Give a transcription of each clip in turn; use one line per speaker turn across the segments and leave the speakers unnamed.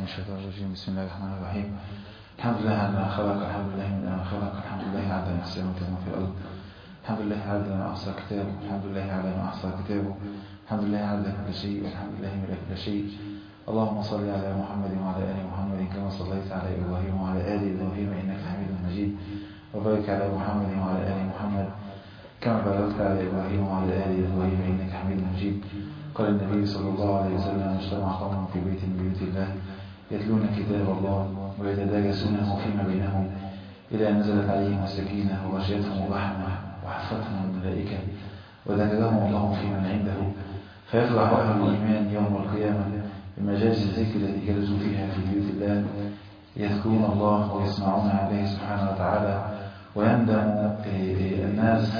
الشيطان الرجيم بسم الله الرحمن الرحيم الحمد لله على ما خلق الحمد لله من ما خلق الحمد لله على ما السماوات وما في الأرض الحمد لله على ما أحصى كتابه الحمد لله على ما أحصى كتابه الحمد لله على كل شيء والحمد لله من كل شيء اللهم صل على محمد وعلى آل محمد كما صليت على إبراهيم وعلى آل إبراهيم إنك حميد مجيد وبارك على محمد وعلى آل محمد كما باركت على إبراهيم وعلى آل إبراهيم إنك حميد مجيد قال النبي صلى الله عليه وسلم اجتمع قوم في بيت من بيوت الله يتلون كتاب الله ويتدارسونه فيما بينهم إلى أن نزلت عليهم السكينة وغشيتهم الرحمة وحفتهم الملائكة وذكرهم الله في من عنده فيفرح أهل الإيمان يوم القيامة بمجالس الذكر التي جلسوا فيها في بيوت الله يذكرون الله ويسمعون عليه سبحانه وتعالى ويندم الناس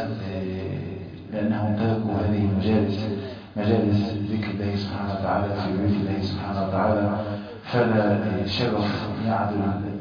لأنهم تركوا هذه المجالس مجالس ذكر الله سبحانه وتعالى في بيت الله سبحانه وتعالى فلا شرف يعدل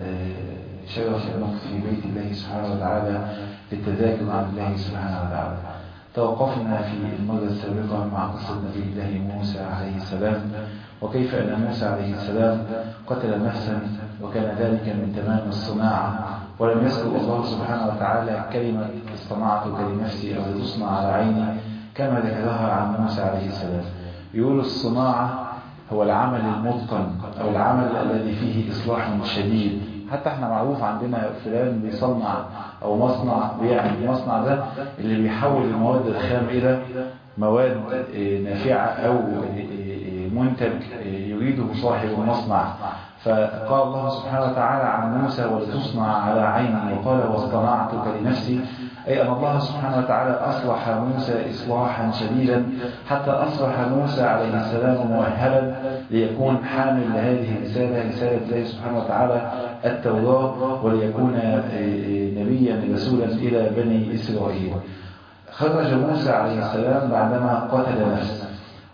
شرف المقت في بيت الله سبحانه وتعالى للتذاكر عن الله سبحانه وتعالى توقفنا في المرة السابقة مع قصة نبي الله موسى عليه السلام وكيف أن موسى عليه السلام قتل نفسا وكان ذلك من تمام الصناعة ولم يذكر الله سبحانه وتعالى كلمة اصطنعتك لنفسي أو لتصنع على عيني كما ذكرها عن موسى عليه السلام يقول الصناعة هو العمل المتقن أو العمل الذي فيه إصلاح شديد حتى احنا معروف عندنا فلان بيصنع أو مصنع بيعمل المصنع ده اللي بيحول المواد الخام إلى مواد نافعة أو منتج يريده صاحب المصنع فقال الله سبحانه وتعالى عن موسى ولتصنع على عيني وقال واصطنعتك لنفسي أي أن الله سبحانه وتعالى أصلح موسى إصلاحا شديدا حتى أصبح موسى عليه السلام مؤهلا ليكون حامل لهذه الرسالة رسالة الله سبحانه وتعالى التوراة وليكون نبيا رسولا إلى بني إسرائيل خرج موسى عليه السلام بعدما قتل نفسه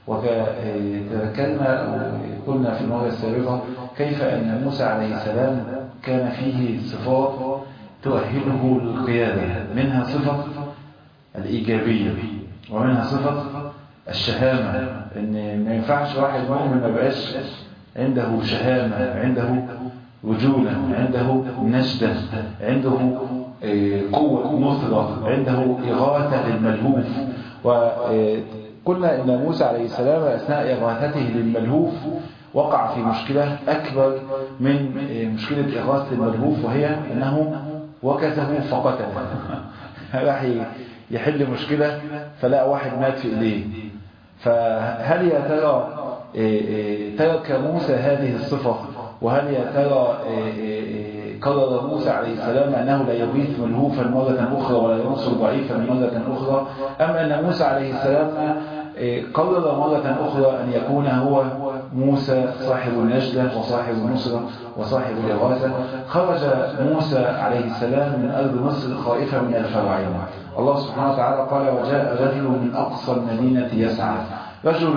وتذكرنا قلنا في المرة السابقة كيف أن موسى عليه السلام كان فيه صفات تؤهله للقيادة منها صفة الإيجابية ومنها صفة الشهامة إن ما ينفعش واحد مؤمن ما بقاش عنده شهامة عنده رجولة عنده نجدة عنده قوة نصرة عنده إغاثة للملهوف وقلنا إن موسى عليه السلام أثناء إغاثته للملهوف وقع في مشكلة أكبر من مشكلة إغاثة الملهوف وهي أنه وكسه فقتله راح يحل مشكلة فلقى واحد مات في إيديه فهل يا ترى ترك موسى هذه الصفة وهل يا ترى قرر موسى عليه السلام أنه لا يغيث ملهوفا مرة أخرى ولا ينصر ضعيفا مرة أخرى أم أن موسى عليه السلام قرر مرة أخرى أن يكون هو موسى صاحب النجدة وصاحب النصرة وصاحب الإغاثة خرج موسى عليه السلام من أرض مصر خائفا من الفراعنة الله سبحانه وتعالى قال وجاء رجل من أقصى المدينة يسعى رجل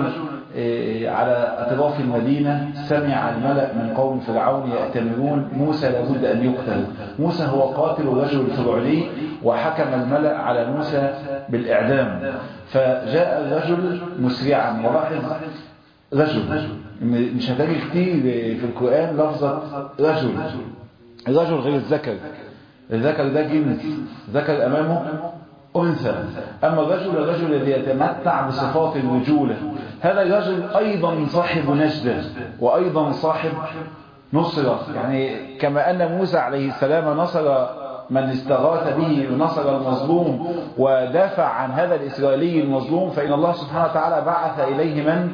على أطراف المدينة سمع الملأ من قوم فرعون يأتمرون موسى لابد أن يقتل موسى هو قاتل الرجل الفرعوني وحكم الملأ على موسى بالإعدام فجاء الرجل مسرعا ولاحظ رجل مش هتلاقي كتير في القرآن لفظة رجل الرجل غير الذكر الذكر ده جنس ذكر أمامه أنثى أما الرجل الرجل الذي يتمتع بصفات الرجولة هذا الرجل أيضا صاحب نجدة وأيضا صاحب نصرة يعني كما أن موسى عليه السلام نصر من استغاث به ونصر المظلوم ودافع عن هذا الإسرائيلي المظلوم فإن الله سبحانه وتعالى بعث إليه من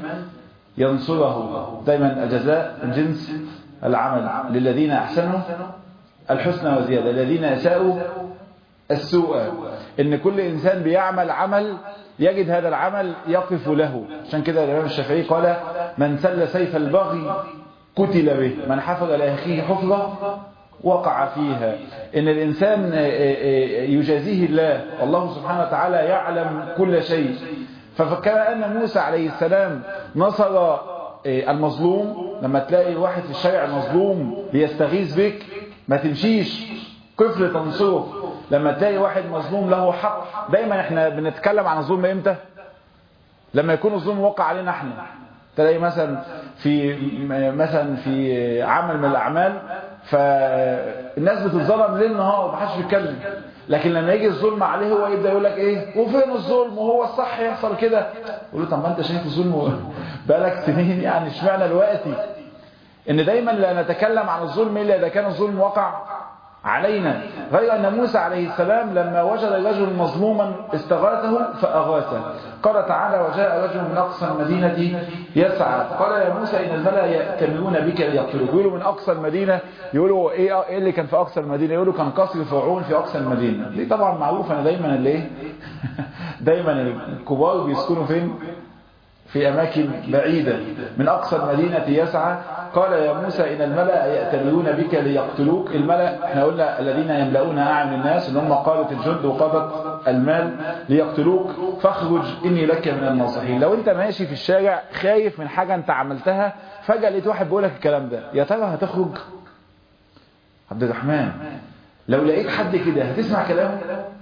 ينصره دايما الجزاء جنس العمل للذين أحسنوا الحسنى وزيادة الذين أساءوا السوء ان كل انسان بيعمل عمل يجد هذا العمل يقف له عشان كده الامام الشافعي قال من سل سيف البغي قتل به من حفر لاخيه حفره وقع فيها ان الانسان يجازيه الله الله سبحانه وتعالى يعلم كل شيء فكما ان موسى عليه السلام نصر المظلوم لما تلاقي واحد في الشارع مظلوم بيستغيث بك ما تمشيش كفر تنصره لما تلاقي واحد مظلوم له حق دايما احنا بنتكلم عن الظلم امتى لما يكون الظلم وقع علينا احنا تلاقي مثلا في مثلا في عمل من الاعمال فالناس بتتظلم ليل نهار محدش بيتكلم لكن لما يجي الظلم عليه هو يبدا يقول لك ايه وفين الظلم وهو الصح يحصل كده يقول له طب ما انت شايف الظلم بقالك سنين يعني اشمعنى دلوقتي ان دايما لا نتكلم عن الظلم الا اذا كان الظلم وقع علينا غير أن موسى عليه السلام لما وجد الرجل مظلوما استغاثه فأغاثه قال تعالى وجاء رجل من أقصى المدينة يسعى قال يا موسى إن الملأ يأتمرون بك ليقتلوك يقولوا من أقصى المدينة يقولوا إيه, إيه اللي كان في أقصى المدينة يقولوا كان قصر فرعون في أقصى المدينة دي طبعا معروف أنا دايما اللي إيه دايما الكبار بيسكنوا فين في أماكن بعيدة من أقصى المدينة يسعى قال يا موسى إن الملأ يأتمرون بك ليقتلوك الملأ احنا قلنا الذين يملؤون أعين الناس إن هم قادة الجند وقادة المال ليقتلوك فاخرج إني لك من الناصحين لو أنت ماشي في الشارع خايف من حاجة أنت عملتها فجأة لقيت واحد بيقول لك الكلام ده يا ترى هتخرج عبد الرحمن لو لقيت حد كده هتسمع كلامه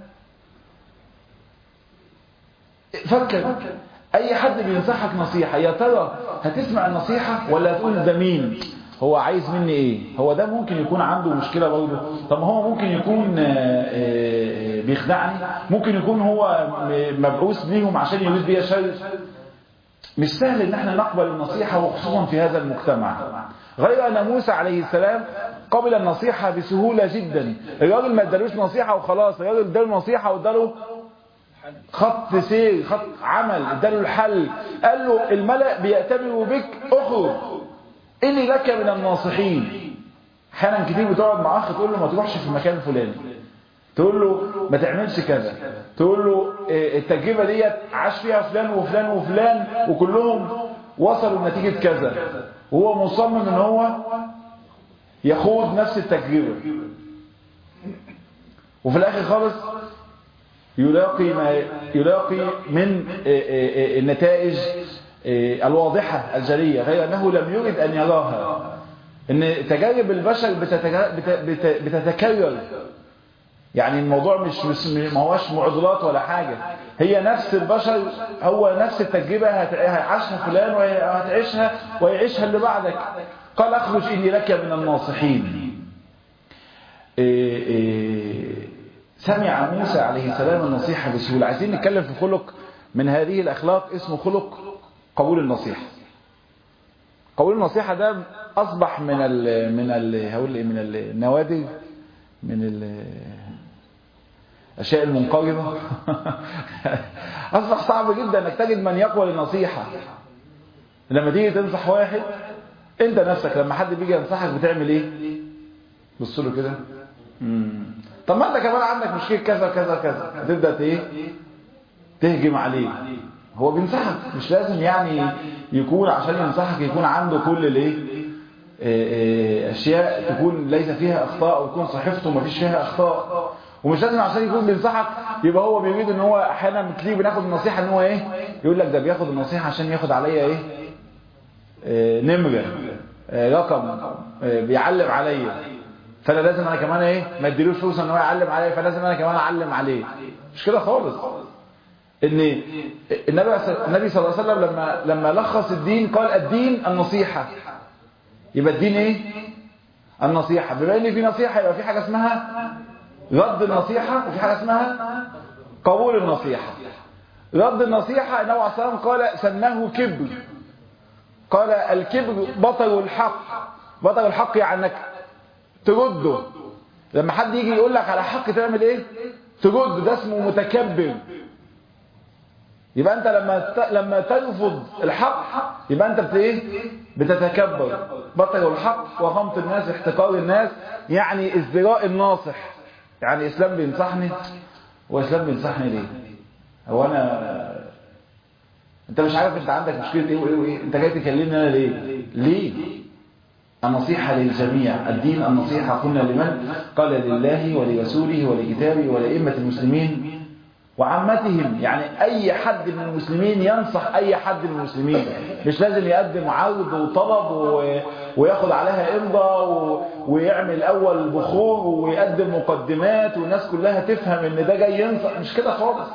فكر اي حد بينصحك نصيحة يا ترى هتسمع النصيحة ولا هتقول ده مين هو عايز مني ايه هو ده ممكن يكون عنده مشكلة برضه طب هو ممكن يكون بيخدعني ممكن يكون هو مبعوث ليهم عشان يريد بيها شر مش سهل ان احنا نقبل النصيحة وخصوصا في هذا المجتمع غير ان موسى عليه السلام قبل النصيحة بسهولة جدا الراجل ما ادالوش نصيحة وخلاص الراجل اداله نصيحة واداله خط سير خط عمل اداله الحل قال له الملأ بيأتمروا بك اخرج اني لك من الناصحين احيانا كتير بتقعد مع اخ تقول له ما تروحش في المكان الفلاني تقول له ما تعملش كذا تقول له التجربه ديت عاش فيها فلان وفلان وفلان وكلهم وصلوا لنتيجه كذا وهو مصمم ان هو يخوض نفس التجربه وفي الاخر خالص يلاقي ما يلاقي من النتائج الواضحة الجلية غير أنه لم يرد أن يراها أن تجارب البشر بتتكرر يعني الموضوع مش ما هوش معضلات ولا حاجة هي نفس البشر هو نفس التجربة هيعيشها فلان وهتعيشها ويعيشها اللي بعدك قال أخرج إني لك من الناصحين إيه إيه سمع موسى عليه السلام النصيحة بسهولة عايزين نتكلم في خلق من هذه الأخلاق اسمه خلق قبول النصيحة قبول النصيحة ده أصبح من ال من ال هقول من النوادر من الأشياء المنقرضة أصبح صعب جدا أنك تجد من يقبل النصيحة لما تيجي تنصح واحد أنت نفسك لما حد بيجي ينصحك بتعمل إيه؟ بص له كده طب ما انت كمان عندك مشكله كذا كذا كذا هتبدا ايه تهجم عليه هو بينصحك مش لازم يعني يكون عشان ينصحك يكون عنده كل الايه اشياء تكون ليس فيها اخطاء ويكون صحيفته ما فيش فيها اخطاء ومش لازم عشان يكون بينصحك يبقى هو بيريد ان هو احيانا بتلاقيه بناخد النصيحه ان هو ايه يقول لك ده بياخد النصيحه عشان ياخد عليا ايه اه نمره اه رقم اه بيعلم عليا فانا لازم انا كمان ايه ما اديلوش فرصه ان هو يعلم عليا فلازم انا كمان اعلم عليه مش كده خالص ان النبي النبي صلى الله عليه وسلم لما لما لخص الدين قال الدين النصيحه يبقى الدين ايه النصيحه بما ان في نصيحه يبقى في حاجه اسمها رد النصيحه وفي حاجه اسمها قبول النصيحه رد النصيحه النبي عليه الصلاه والسلام قال سماه كبر قال الكبر بطل الحق بطل الحق يعني انك ترده لما حد يجي يقول لك على حق تعمل ايه ترد ده اسمه متكبر يبقى انت لما لما ترفض الحق يبقى انت بت ايه بتتكبر بطل الحق وغمط الناس احتقار الناس يعني ازدراء الناصح يعني اسلام بينصحني واسلام بينصحني ليه هو انا انت مش عارف انت عندك مشكله ايه وايه وايه انت جاي تكلمني انا ليه ليه النصيحة للجميع الدين النصيحة قلنا لمن قال لله ولرسوله ولكتابه ولأئمة المسلمين وعامتهم يعني أي حد من المسلمين ينصح أي حد من المسلمين مش لازم يقدم عرض وطلب و... وياخد عليها إمضى و... ويعمل أول بخور ويقدم مقدمات والناس كلها تفهم إن ده جاي ينصح مش كده خالص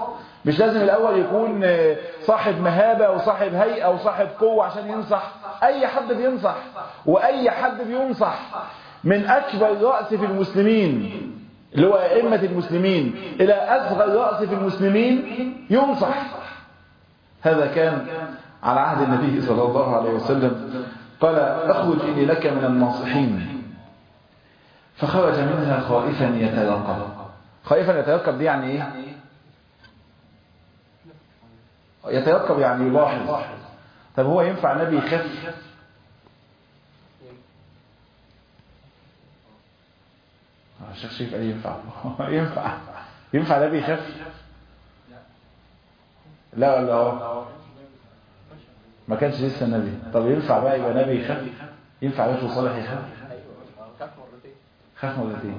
مش لازم الأول يكون صاحب مهابة وصاحب هيئة وصاحب قوة عشان ينصح أي حد بينصح وأي حد بينصح من أكبر رأس في المسلمين اللي هو أئمة المسلمين إلى أصغر رأس في المسلمين ينصح هذا كان على عهد النبي صلى الله عليه وسلم قال اخرج إني لك من الناصحين فخرج منها خائفا يترقب خائفا يترقب دي يعني ايه يترقب يعني يلاحظ طب هو ينفع النبي يخف الشيخ شريف قال ينفع ينفع ينفع النبي يخف لا ولا هو ما كانش لسه نبي طب ينفع بقى يبقى نبي يخف ينفع رجل صالح يخف خاف مرتين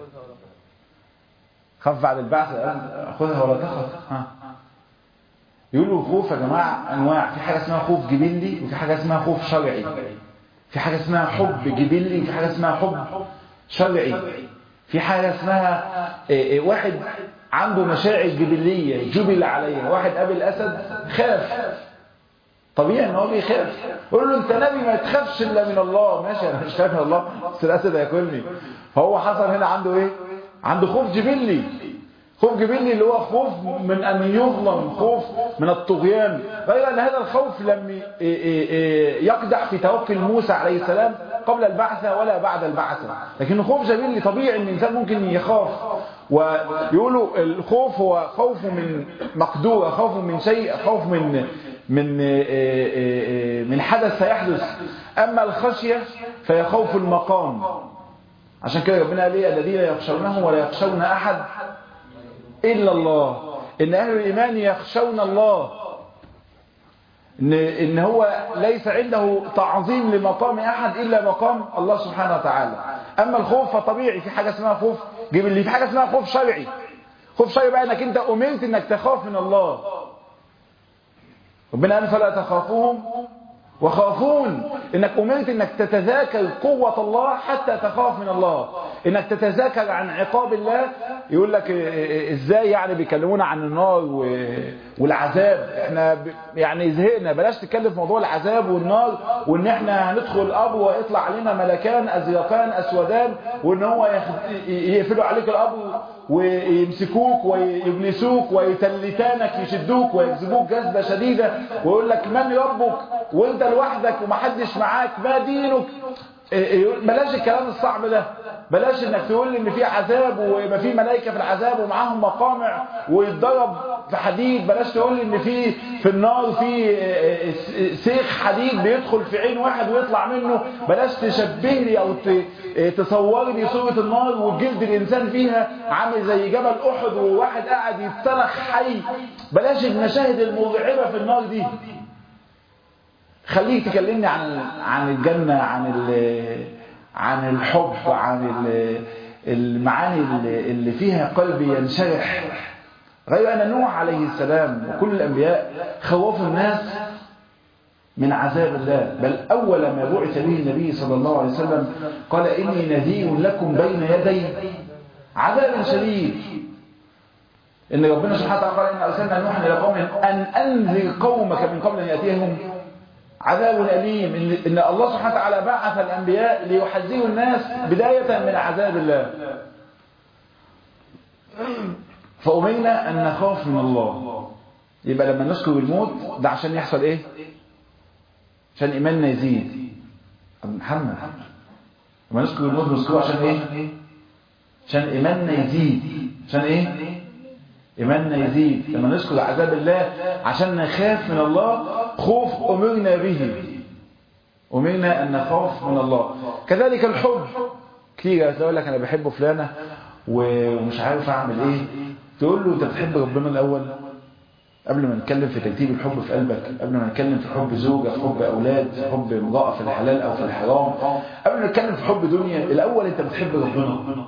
خاف بعد البعث خذها ولا تخف ها يقولوا خوف يا جماعة أنواع في حاجة اسمها خوف جبلي وفي حاجة اسمها خوف شرعي في حاجة اسمها حب جبلي وفي حاجة اسمها حب شرعي في حاجة اسمها واحد عنده مشاعر جبلية جبل عليها واحد قابل أسد خاف طبيعي ان هو بيخاف قول له انت نبي ما تخافش الا من الله ماشي انا مش خايف من الله بس الاسد هياكلني فهو حصل هنا عنده ايه عنده خوف جبلي خوف جبلي اللي هو خوف من ان يظلم خوف من الطغيان غير ان هذا الخوف لم يقدح في توكل موسى عليه السلام قبل البعثة ولا بعد البعثة لكن خوف جبلي طبيعي ان الانسان ممكن يخاف ويقولوا الخوف هو خوف من مقدور خوف من شيء خوف من من من حدث سيحدث أما الخشية فهي خوف المقام عشان كده ربنا قال ايه الذين يخشونه ولا يخشون أحد إلا الله إن أهل الإيمان يخشون الله إن, إن هو ليس عنده تعظيم لمقام أحد إلا مقام الله سبحانه وتعالى أما الخوف فطبيعي في حاجة اسمها خوف جبلي في حاجة اسمها خوف شرعي خوف شرعي بقى انك انت امرت انك تخاف من الله ربنا قال فلا تخافوهم وخافون انك امرت انك تتذاكر قوة الله حتى تخاف من الله انك تتذاكر عن عقاب الله يقول لك ازاي يعني بيكلمونا عن النار والعذاب احنا يعني زهقنا بلاش تتكلم في موضوع العذاب والنار وان احنا هندخل القبر ويطلع علينا ملكان ازرقان اسودان وان هو يقفلوا عليك القبر ويمسكوك ويجلسوك ويتلتانك يشدوك ويجذبوك جذبة شديدة ويقول لك من ربك وانت لوحدك ومحدش معاك ما دينك بلاش الكلام الصعب ده بلاش انك تقول لي ان في عذاب ويبقى في ملائكه في العذاب ومعاهم مقامع ويتضرب في حديد بلاش تقول لي ان في في النار في سيخ حديد بيدخل في عين واحد ويطلع منه بلاش تشبه لي او تصور لي صوره النار وجلد الانسان فيها عامل زي جبل احد وواحد قاعد يتسلخ حي بلاش المشاهد المرعبه في النار دي خليك تكلمني عن عن الجنة عن عن الحب عن المعاني اللي فيها قلبي ينشرح غير أن نوح عليه السلام وكل الأنبياء خوفوا الناس من عذاب الله بل أول ما بعث به النبي صلى الله عليه وسلم قال إني نذير لكم بين يدي عذاب شديد إن ربنا سبحانه وتعالى قال إن أرسلنا نوحا إلى قومهم أن أنذر قومك من قبل أن يأتيهم عذاب أليم إن الله سبحانه وتعالى بعث الأنبياء ليحذروا الناس بداية من عذاب الله فأمرنا أن نخاف من الله يبقى لما نذكر الموت ده عشان يحصل إيه عشان إيماننا يزيد محمد لما نذكر الموت نذكره عشان إيه عشان إيماننا يزيد عشان إيه إيماننا يزيد لما نذكر عذاب الله عشان نخاف من الله خوف أمرنا به أمرنا أن نخاف من الله كذلك الحب كتير تقول لك أنا بحب فلانة ومش عارف أعمل إيه تقول له أنت بتحب ربنا الأول قبل ما نتكلم في ترتيب الحب في قلبك قبل ما نتكلم في حب زوجة في حب أولاد في حب امرأة في الحلال أو في الحرام قبل ما نتكلم في حب دنيا الأول أنت بتحب ربنا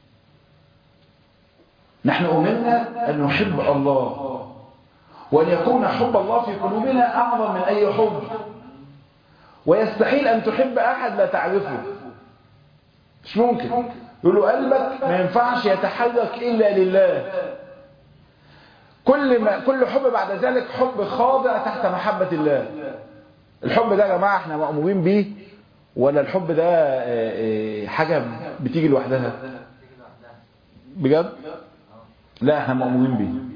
نحن أمرنا أن نحب الله وأن يكون حب الله في قلوبنا أعظم من أي حب ويستحيل أن تحب أحد لا تعرفه مش ممكن يقول له قلبك ما ينفعش يتحرك إلا لله كل ما كل حب بعد ذلك حب خاضع تحت محبة الله الحب ده يا جماعة احنا مأمورين بيه ولا الحب ده حاجة بتيجي لوحدها بجد لا احنا مأمورين بيه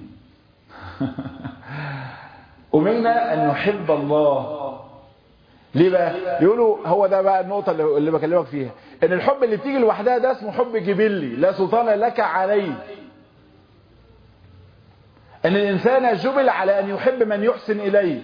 أمرنا أن نحب الله ليه بقى يقولوا هو ده بقى النقطة اللي بكلمك فيها ان الحب اللي بتيجي لوحدها ده اسمه حب جبلي لا سلطان لك عليه ان الانسان جبل على ان يحب من يحسن اليه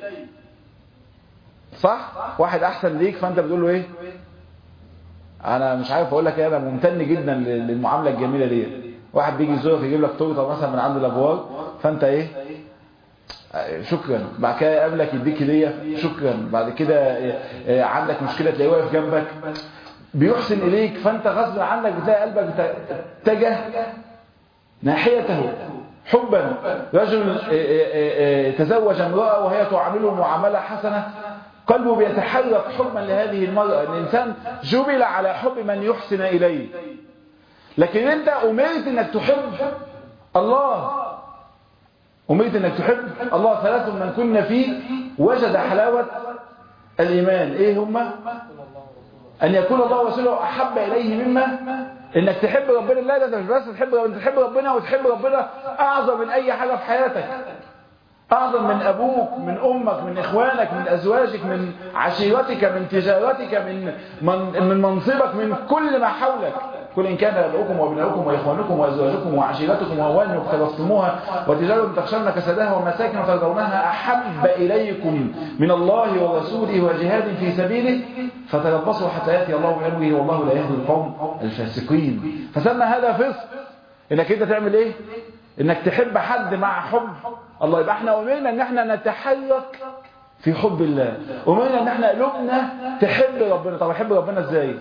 صح واحد احسن ليك فانت بتقول له ايه انا مش عارف اقول لك ايه انا ممتن جدا للمعامله الجميله دي واحد بيجي يزورك يجيب لك تورته مثلا من عند الابواب فانت ايه شكرا بعد كده يقابلك يديك هديه شكرا بعد كده عندك مشكله تلاقيه واقف جنبك بيحسن اليك فانت غصب عنك بتلاقي قلبك اتجه ناحيته حبا رجل تزوج امراه وهي تعامله معامله حسنه قلبه بيتحرك حبا لهذه المراه الانسان جبل على حب من يحسن اليه لكن انت امرت انك تحب الله أمرت أنك تحب الله ثلاث من كنا فيه وجد حلاوة الإيمان إيه هما أن يكون الله ورسوله أحب إليه مما إنك تحب ربنا لا ده مش بس تحب ربنا تحب ربنا وتحب ربنا أعظم من أي حاجة في حياتك أعظم من أبوك من أمك من إخوانك من أزواجك من عشيرتك من تجارتك من من, من منصبك من كل ما حولك قل إن كان أبوكم وابناؤكم وإخوانكم وأزواجكم وعشيرتكم وأموال اقترفتموها وتجارة تخشون كسدها ومساكن ترضونها أحب إليكم من الله ورسوله وجهاد في سبيله فتربصوا حتى يأتي الله بأمره والله لا يهدي القوم الفاسقين فسمى هذا فسق إنك أنت تعمل إيه؟ إنك تحب حد مع حب الله يبقى احنا أمرنا إن احنا نتحرك في حب الله أمرنا إن احنا قلوبنا تحب ربنا طب أحب ربنا إزاي؟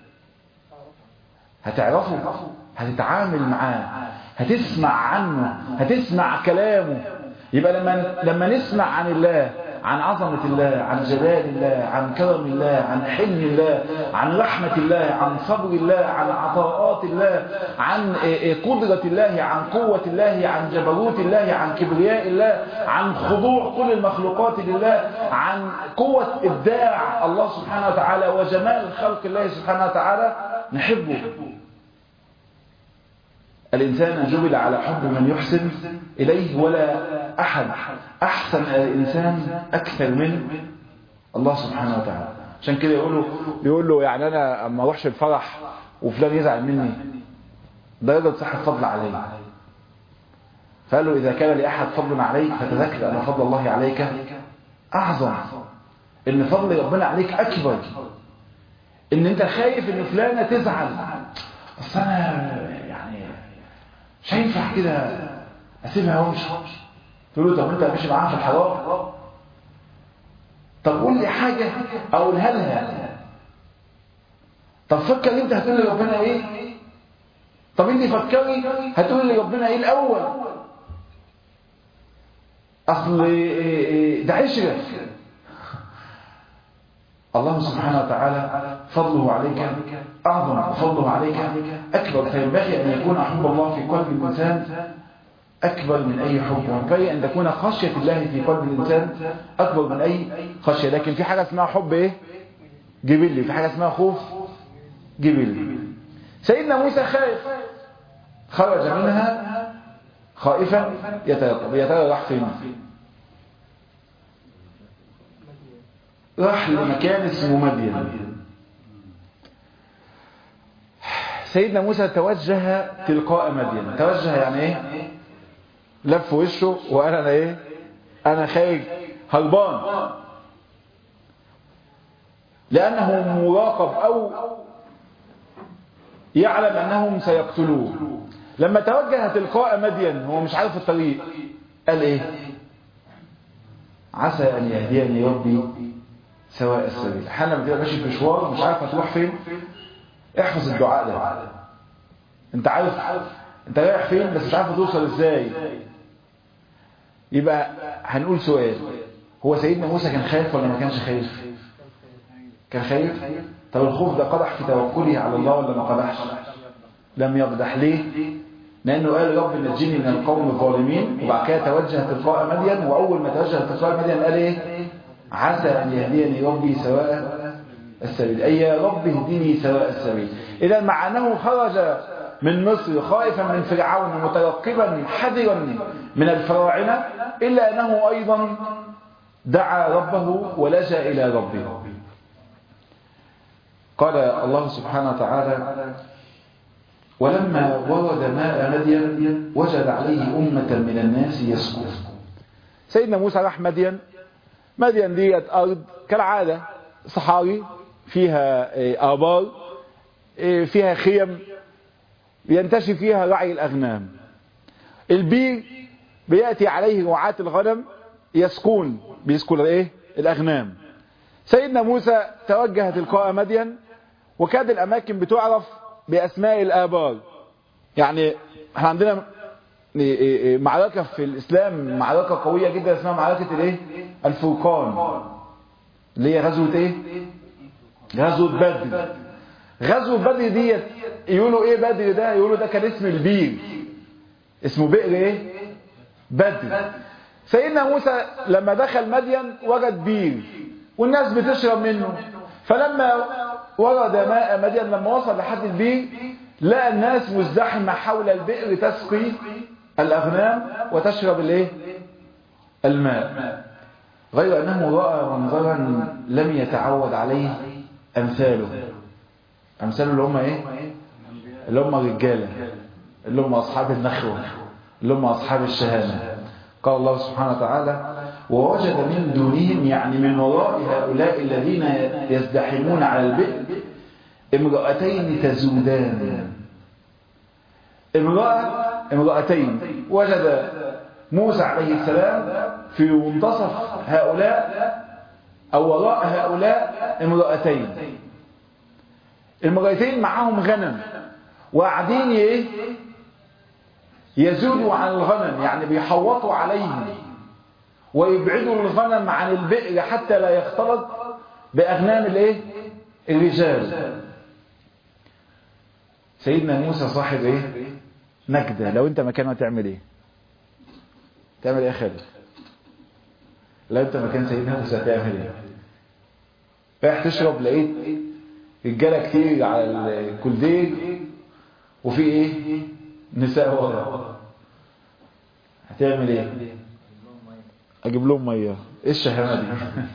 هتعرفه هتتعامل معاه هتسمع عنه هتسمع كلامه يبقى لما لما نسمع عن الله عن عظمة الله عن جلال الله عن كرم الله عن حلم الله عن رحمة الله عن صبر الله عن عطاءات الله عن قدرة الله عن قوة الله عن جبروت الله عن كبرياء الله عن خضوع كل المخلوقات لله عن قوة إبداع الله سبحانه وتعالى وجمال خلق الله سبحانه وتعالى نحبه الإنسان جبل على حب من يحسن إليه ولا أحد أحسن الإنسان أكثر من الله سبحانه وتعالى عشان كده يقولوا يقول له يعني أنا أما أروحش الفرح وفلان يزعل مني ده يقدر صح الفضل عليه فقال له إذا كان لأحد فضل عليك فتذكر أن فضل الله عليك أعظم إن فضل ربنا عليك أكبر إن أنت خايف إن فلانة تزعل أصل أنا يعني مش هينفع كده اسيبها وامشي تقول له طب انت ماشي معاها في الحرام طب قول لي حاجه اقولها لها طب فكر انت هتقول لي ربنا ايه طب انت فكري هتقول لي ربنا ايه الاول اصل ده عشره الله سبحانه وتعالى فضله عليك أعظم وفضله عليك أكبر فينبغي أن يكون حب الله في قلب الإنسان أكبر من أي حب وينبغي أن تكون خشية الله في قلب الإنسان أكبر من أي خشية لكن في حاجة اسمها حب إيه؟ جبلي في حاجة اسمها خوف جبلي سيدنا موسى خائف خرج منها خائفا يترقب يا ترى راح فين راح لمكان اسمه مدين سيدنا موسى توجه تلقاء مدين توجه يعني ايه لف وشه وانا انا ايه انا خارج هربان لانه مراقب او يعلم انهم سيقتلوه لما توجه تلقاء مدين هو مش عارف الطريق قال ايه عسى ان يهديني ربي سواء السبيل احيانا بتبقى ماشي في مشوار مش عارف هتروح فين احفظ الدعاء ده انت عارف انت رايح فين بس مش عارف توصل ازاي يبقى هنقول سؤال هو سيدنا موسى كان خايف ولا ما كانش خايف كان خايف طب الخوف ده قدح في توكله على الله ولا ما قدحش لم يقدح ليه لأنه قال رب نجيني من القوم الظالمين وبعد كده توجه تلقاء مدين وأول ما توجه تلقاء مدين قال إيه عسى أن يهديني ربي سواء السبيل أي يا رب اهدني سواء السبيل إذا مع أنه خرج من مصر خائفا من فرعون مترقبا حذرا من الفراعنة إلا أنه أيضا دعا ربه ولجأ إلى ربه قال الله سبحانه وتعالى ولما ورد ماء مدين وجد عليه أمة من الناس يسكون سيدنا موسى راح مدين مدين ديت أرض كالعادة صحاري فيها آبار فيها خيم ينتشي فيها رعي الأغنام البير بيأتي عليه رعاة الغنم يسكون بيسكن الايه الأغنام سيدنا موسى توجه تلقاء مدين وكاد الأماكن بتعرف بأسماء الآبار يعني احنا عندنا معركة في الإسلام معركة قوية جدا اسمها معركة الايه الفرقان اللي هي غزوة ايه غزوة بدر غزوة بدر ديت يقولوا ايه بدر ده يقولوا ده كان اسم البير اسمه بئر ايه بدر سيدنا موسى لما دخل مدين وجد بير والناس بتشرب منه فلما ورد ماء مدين لما وصل لحد البير لقى الناس مزدحمة حول البئر تسقي الأغنام وتشرب الايه الماء غير أنه رأى منظرا لم يتعود عليه أمثاله أمثاله اللي هم إيه اللي هم رجالة اللي هم أصحاب النخوة اللي هم أصحاب الشهامة قال الله سبحانه وتعالى ووجد من دونهم يعني من وراء هؤلاء الذين يزدحمون على البئر امرأتين تزودان امرأة امرأتين وجد موسى عليه السلام في منتصف هؤلاء أو وراء هؤلاء امرأتين المرأتين معاهم غنم وقاعدين ايه يزودوا عن الغنم يعني بيحوطوا عليهم ويبعدوا الغنم عن البئر حتى لا يختلط بأغنام الايه الرجال سيدنا موسى صاحب ايه نجدة لو انت مكانه تعمل ايه تعمل ايه يا خالد لو انت مكان سيدنا موسى تعمل ايه رايح تشرب لقيت رجاله كتير على الكولدير وفي ايه نساء ورا هتعمل ايه اجيب لهم ميه ايه الشهامه دي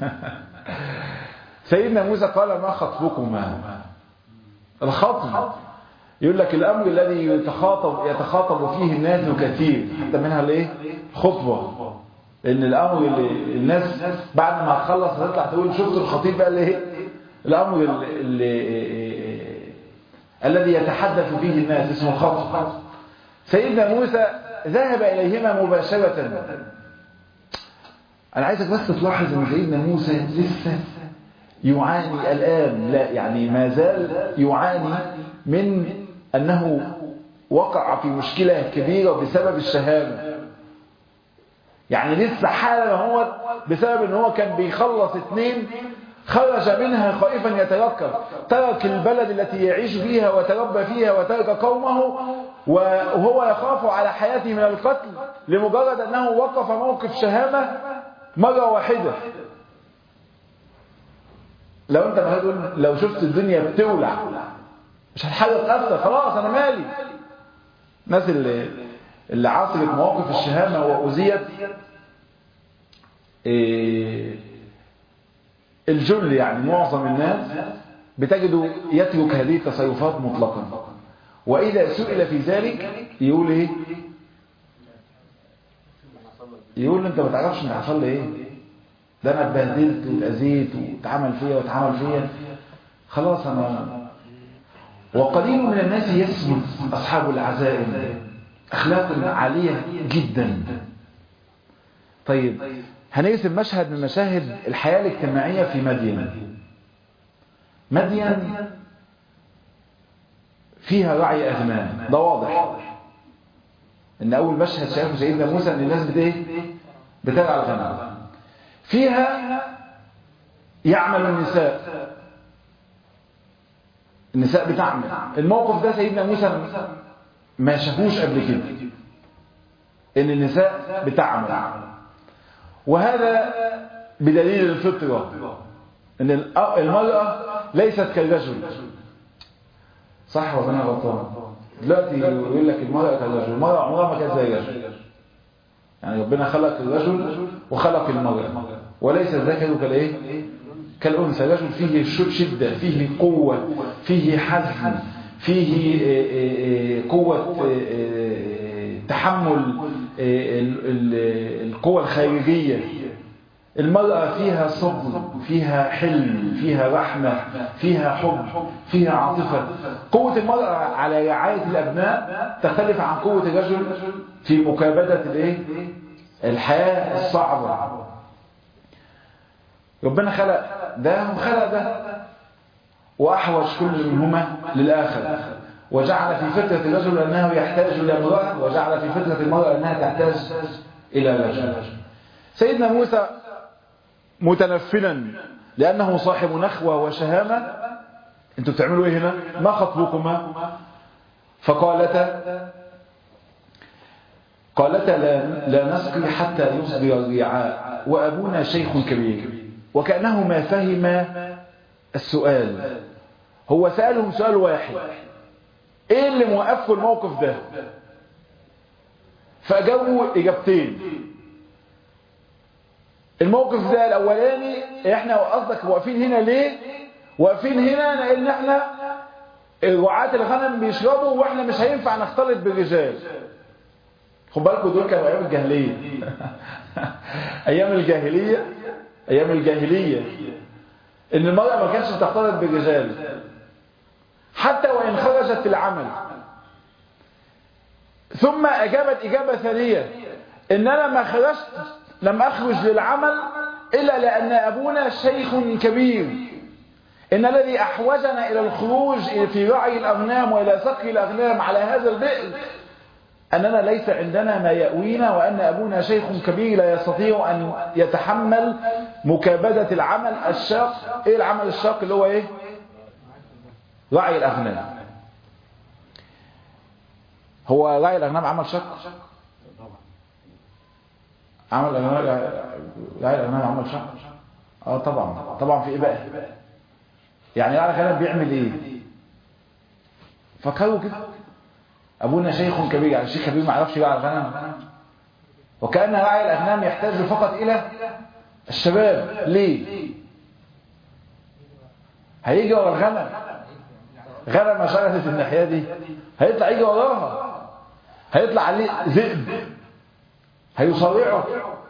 سيدنا موسى قال ما خطبكما الخطب يقول لك الامر الذي يتخاطب يتخاطب فيه الناس كثير حتى منها الايه خطبه لان الامر اللي الناس بعد ما تخلص هتطلع تقول شفت الخطيب بقى الايه الامر اللي, اللي الذي يتحدث فيه الناس اسمه خطب سيدنا موسى ذهب اليهما مباشره انا عايزك بس تلاحظ ان سيدنا موسى لسه يعاني الان لا يعني ما زال يعاني من أنه وقع في مشكلة كبيرة بسبب الشهامة يعني لسه حالة هو بسبب ان هو كان بيخلص اتنين خرج منها خائفا يتركب ترك البلد التي يعيش فيها وتربى فيها وترك قومه وهو يخاف على حياته من القتل لمجرد أنه وقف موقف شهامة مرة واحدة لو انت ما لو شفت الدنيا بتولع مش هتحرك نفسك خلاص انا مالي الناس اللي اللي عاصرت مواقف الشهامه واذيت إيه الجل يعني معظم الناس بتجده يترك هذه التصرفات مطلقا واذا سئل في ذلك يقول ايه يقول انت ما تعرفش ان حصل لي ايه ده انا اتبهدلت واتاذيت واتعمل فيا واتعمل فيا خلاص انا وقليل من الناس يثبت أصحاب العزائم أخلاق عالية جدا طيب هنرسم مشهد من مشاهد الحياة الاجتماعية في مدين مدين فيها رعي أغنام ده واضح إن أول مشهد شايفه سيدنا موسى إن الناس بت إيه؟ بترعى الغنم فيها يعمل النساء النساء بتعمل الموقف ده سيدنا موسى ما شافوش قبل كده ان النساء بتعمل وهذا بدليل الفطرة ان المرأة ليست كالرجل صح ولا انا غلطان دلوقتي يقول لك المرأة كالرجل المرأة عمرها ما كانت زي الرجل يعني ربنا خلق الرجل وخلق المرأة وليس الذكر كالايه كالأنثى الرجل فيه شدة فيه قوة فيه حزم فيه قوة تحمل القوة الخارجية المرأة فيها صبر فيها حلم فيها رحمة فيها حب فيها عاطفة قوة المرأة على رعاية الأبناء تختلف عن قوة الرجل في مكابدة الايه الحياة الصعبة ربنا خلق ده وخلق ده وأحوج كل منهما للآخر وجعل في فترة الرجل أنه يحتاج إلى امرأة وجعل في فترة المرأة أنها تحتاج إلى رجل سيدنا موسى متنفلا لأنه صاحب نخوة وشهامة انتوا بتعملوا ايه هنا ما خطبكما فقالتا قالتا لا, لا نسقي حتى يصدر الرعاء وأبونا شيخ كبير وكأنه ما فهم السؤال هو سألهم سؤال واحد ايه اللي موقفكم الموقف ده فأجابوا إجابتين الموقف ده الأولاني احنا قصدك واقفين هنا ليه واقفين هنا لأن احنا رعاة الغنم بيشربوا واحنا مش هينفع نختلط بالرجال خد بالكم دول كانوا ايام الجاهليه ايام الجاهليه ايام الجاهليه ان المرأة ما كانتش تختلط بالرجال حتى وان خرجت في العمل ثم اجابت اجابة ثانية ان انا ما خرجت لم اخرج للعمل الا لان ابونا شيخ كبير ان الذي احوجنا الى الخروج في رعي الاغنام والى سقي الاغنام على هذا البئر أننا ليس عندنا ما يأوينا وأن أبونا شيخ كبير لا يستطيع أن يتحمل مكابدة العمل الشاق إيه العمل الشاق اللي هو إيه رعي الأغنام هو رعي الأغنام عمل شاق عمل الأغنام رعي الأغنام عمل شاق اه طبعا طبعا في إيه بقى يعني رعي الأغنام بيعمل إيه فكروا كده أبونا شيخ كبير يعني الشيخ كبير ما يعرفش يرعى الغنم وكأن راعي الأغنام يحتاج فقط إلى الشباب ليه هيجي ورا الغنم غنم شغلت في الناحية دي هيطلع يجي وراها هيطلع عليه ذئب هيصارعه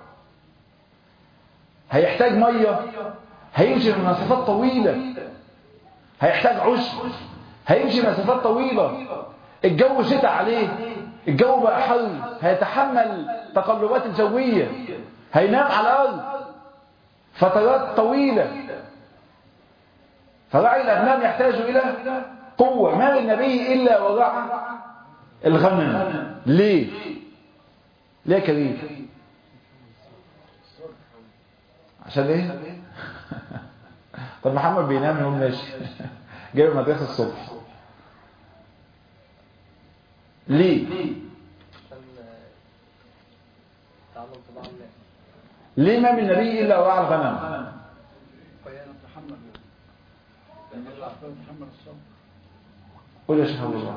هيحتاج مية هيمشي من مسافات طويلة هيحتاج عشب هيمشي مسافات طويلة الجو شتاء عليه الجو بقى حر هيتحمل تقلبات الجوية هينام على الأرض فترات طويلة فرعي الأغنام يحتاج إلى قوة ما للنبي إلا ورعى الغنم ليه ليه كريم عشان ايه طب محمد بينام يوم ماشي جاي المدرسة الصبح ليه ليه ما من نبي إلا وراء الغنم قول يا شيخ أبو الله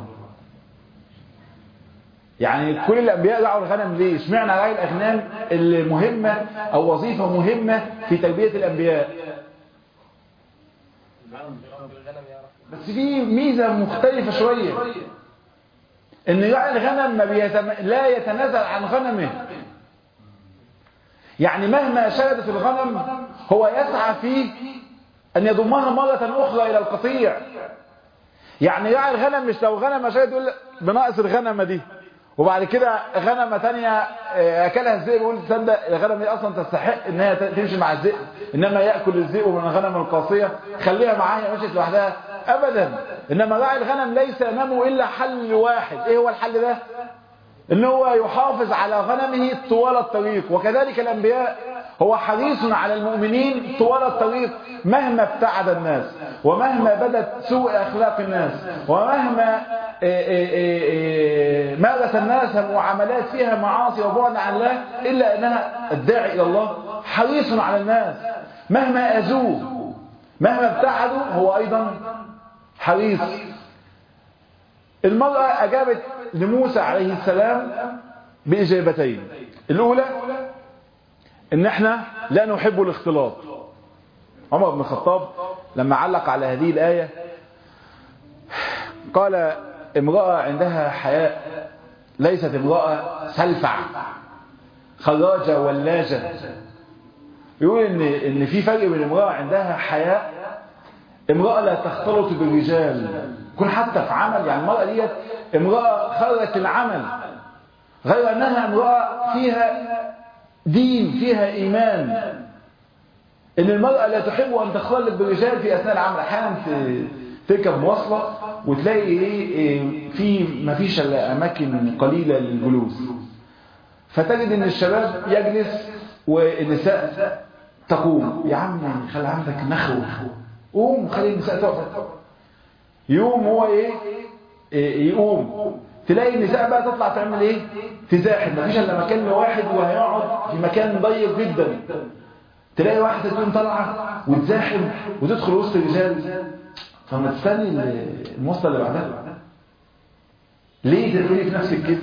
يعني كل الأنبياء رعوا الغنم ليه اشمعنى رعي الأغنام اللي مهمة أو وظيفة مهمة في تربية الأنبياء بس في ميزة مختلفة شوية ان راعي الغنم ما بيتم... لا يتنازل عن غنمه يعني مهما شردت الغنم هو يسعى في ان يضمها مرة اخرى الى القطيع يعني راعي الغنم مش لو غنم شرد يقول بناقص الغنمة دي وبعد كده غنمة تانية اكلها الذئب يقول تصدق الغنم دي اصلا تستحق ان هي تمشي مع الذئب انما ياكل الذئب من الغنم القاسية خليها معايا مشيت لوحدها ابدا انما راعي الغنم ليس امامه الا حل واحد ايه هو الحل ده ان هو يحافظ على غنمه طوال الطريق وكذلك الانبياء هو حريص على المؤمنين طوال الطريق مهما ابتعد الناس ومهما بدت سوء اخلاق الناس ومهما مارس الناس معاملات فيها معاصي وبعد عن الله إلا أنها الداعي إلى الله حريص على الناس مهما أذوه مهما ابتعدوا هو أيضا حريص المرأة أجابت لموسى عليه السلام بإجابتين الأولى إن احنا لا نحب الاختلاط عمر بن الخطاب لما علق على هذه الآية قال امرأة عندها حياء ليست امرأة سلفع خراجة ولاجة يقول ان ان في فرق بين امرأة عندها حياء امرأة لا تختلط بالرجال يكون حتى في عمل يعني المرأة ديت امرأة خرجت العمل غير انها امرأة فيها دين فيها ايمان ان المرأة لا تحب ان تختلط بالرجال في اثناء العمل احيانا تركب مواصلة وتلاقي ايه في ما فيش الا اماكن قليلة للجلوس فتجد ان الشباب يجلس والنساء تقوم يا عم خلي عندك نخوة قوم خلي النساء تقعد يقوم هو ايه, إيه يقوم تلاقي النساء بقى تطلع تعمل ايه تزاحم مفيش الا مكان لواحد وهيقعد في مكان ضيق جدا تلاقي واحدة تقوم طالعة وتزاحم وتدخل وسط الرجال فما تستني المواصلة اللي بعدها ليه تقولي في نفسك كده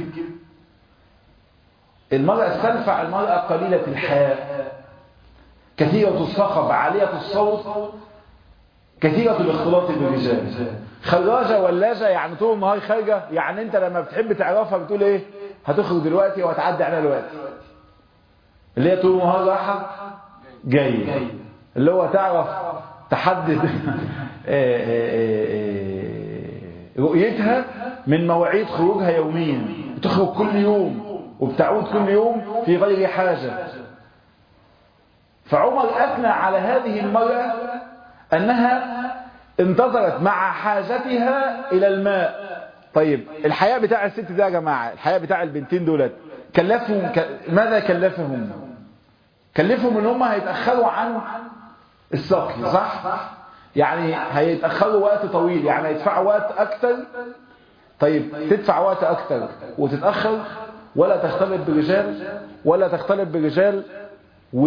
المرأة استنفع المرأة قليلة الحياء كثيرة الصخب عالية الصوت كثيرة الاختلاط بالرجال خراجة ولاجة يعني طول النهار خارجة يعني انت لما بتحب تعرفها بتقول ايه هتخرج دلوقتي وهتعدي عليها دلوقتي اللي هي طول النهار رايحة جاية اللي هو تعرف تحدد رؤيتها من مواعيد خروجها يوميا بتخرج كل يوم وبتعود كل يوم في غير حاجة فعمر أثنى على هذه المرأة أنها انتظرت مع حاجتها إلى الماء طيب الحياة بتاع الست ده يا جماعة الحياة بتاع البنتين دولت كلفهم ك... ماذا كلفهم كلفهم ان هم هيتأخروا عن السقي صح يعني هيتأخروا وقت طويل يعني هيدفعوا وقت أكتر طيب تدفع وقت أكتر وتتأخر ولا تختلط برجال ولا تختلط برجال و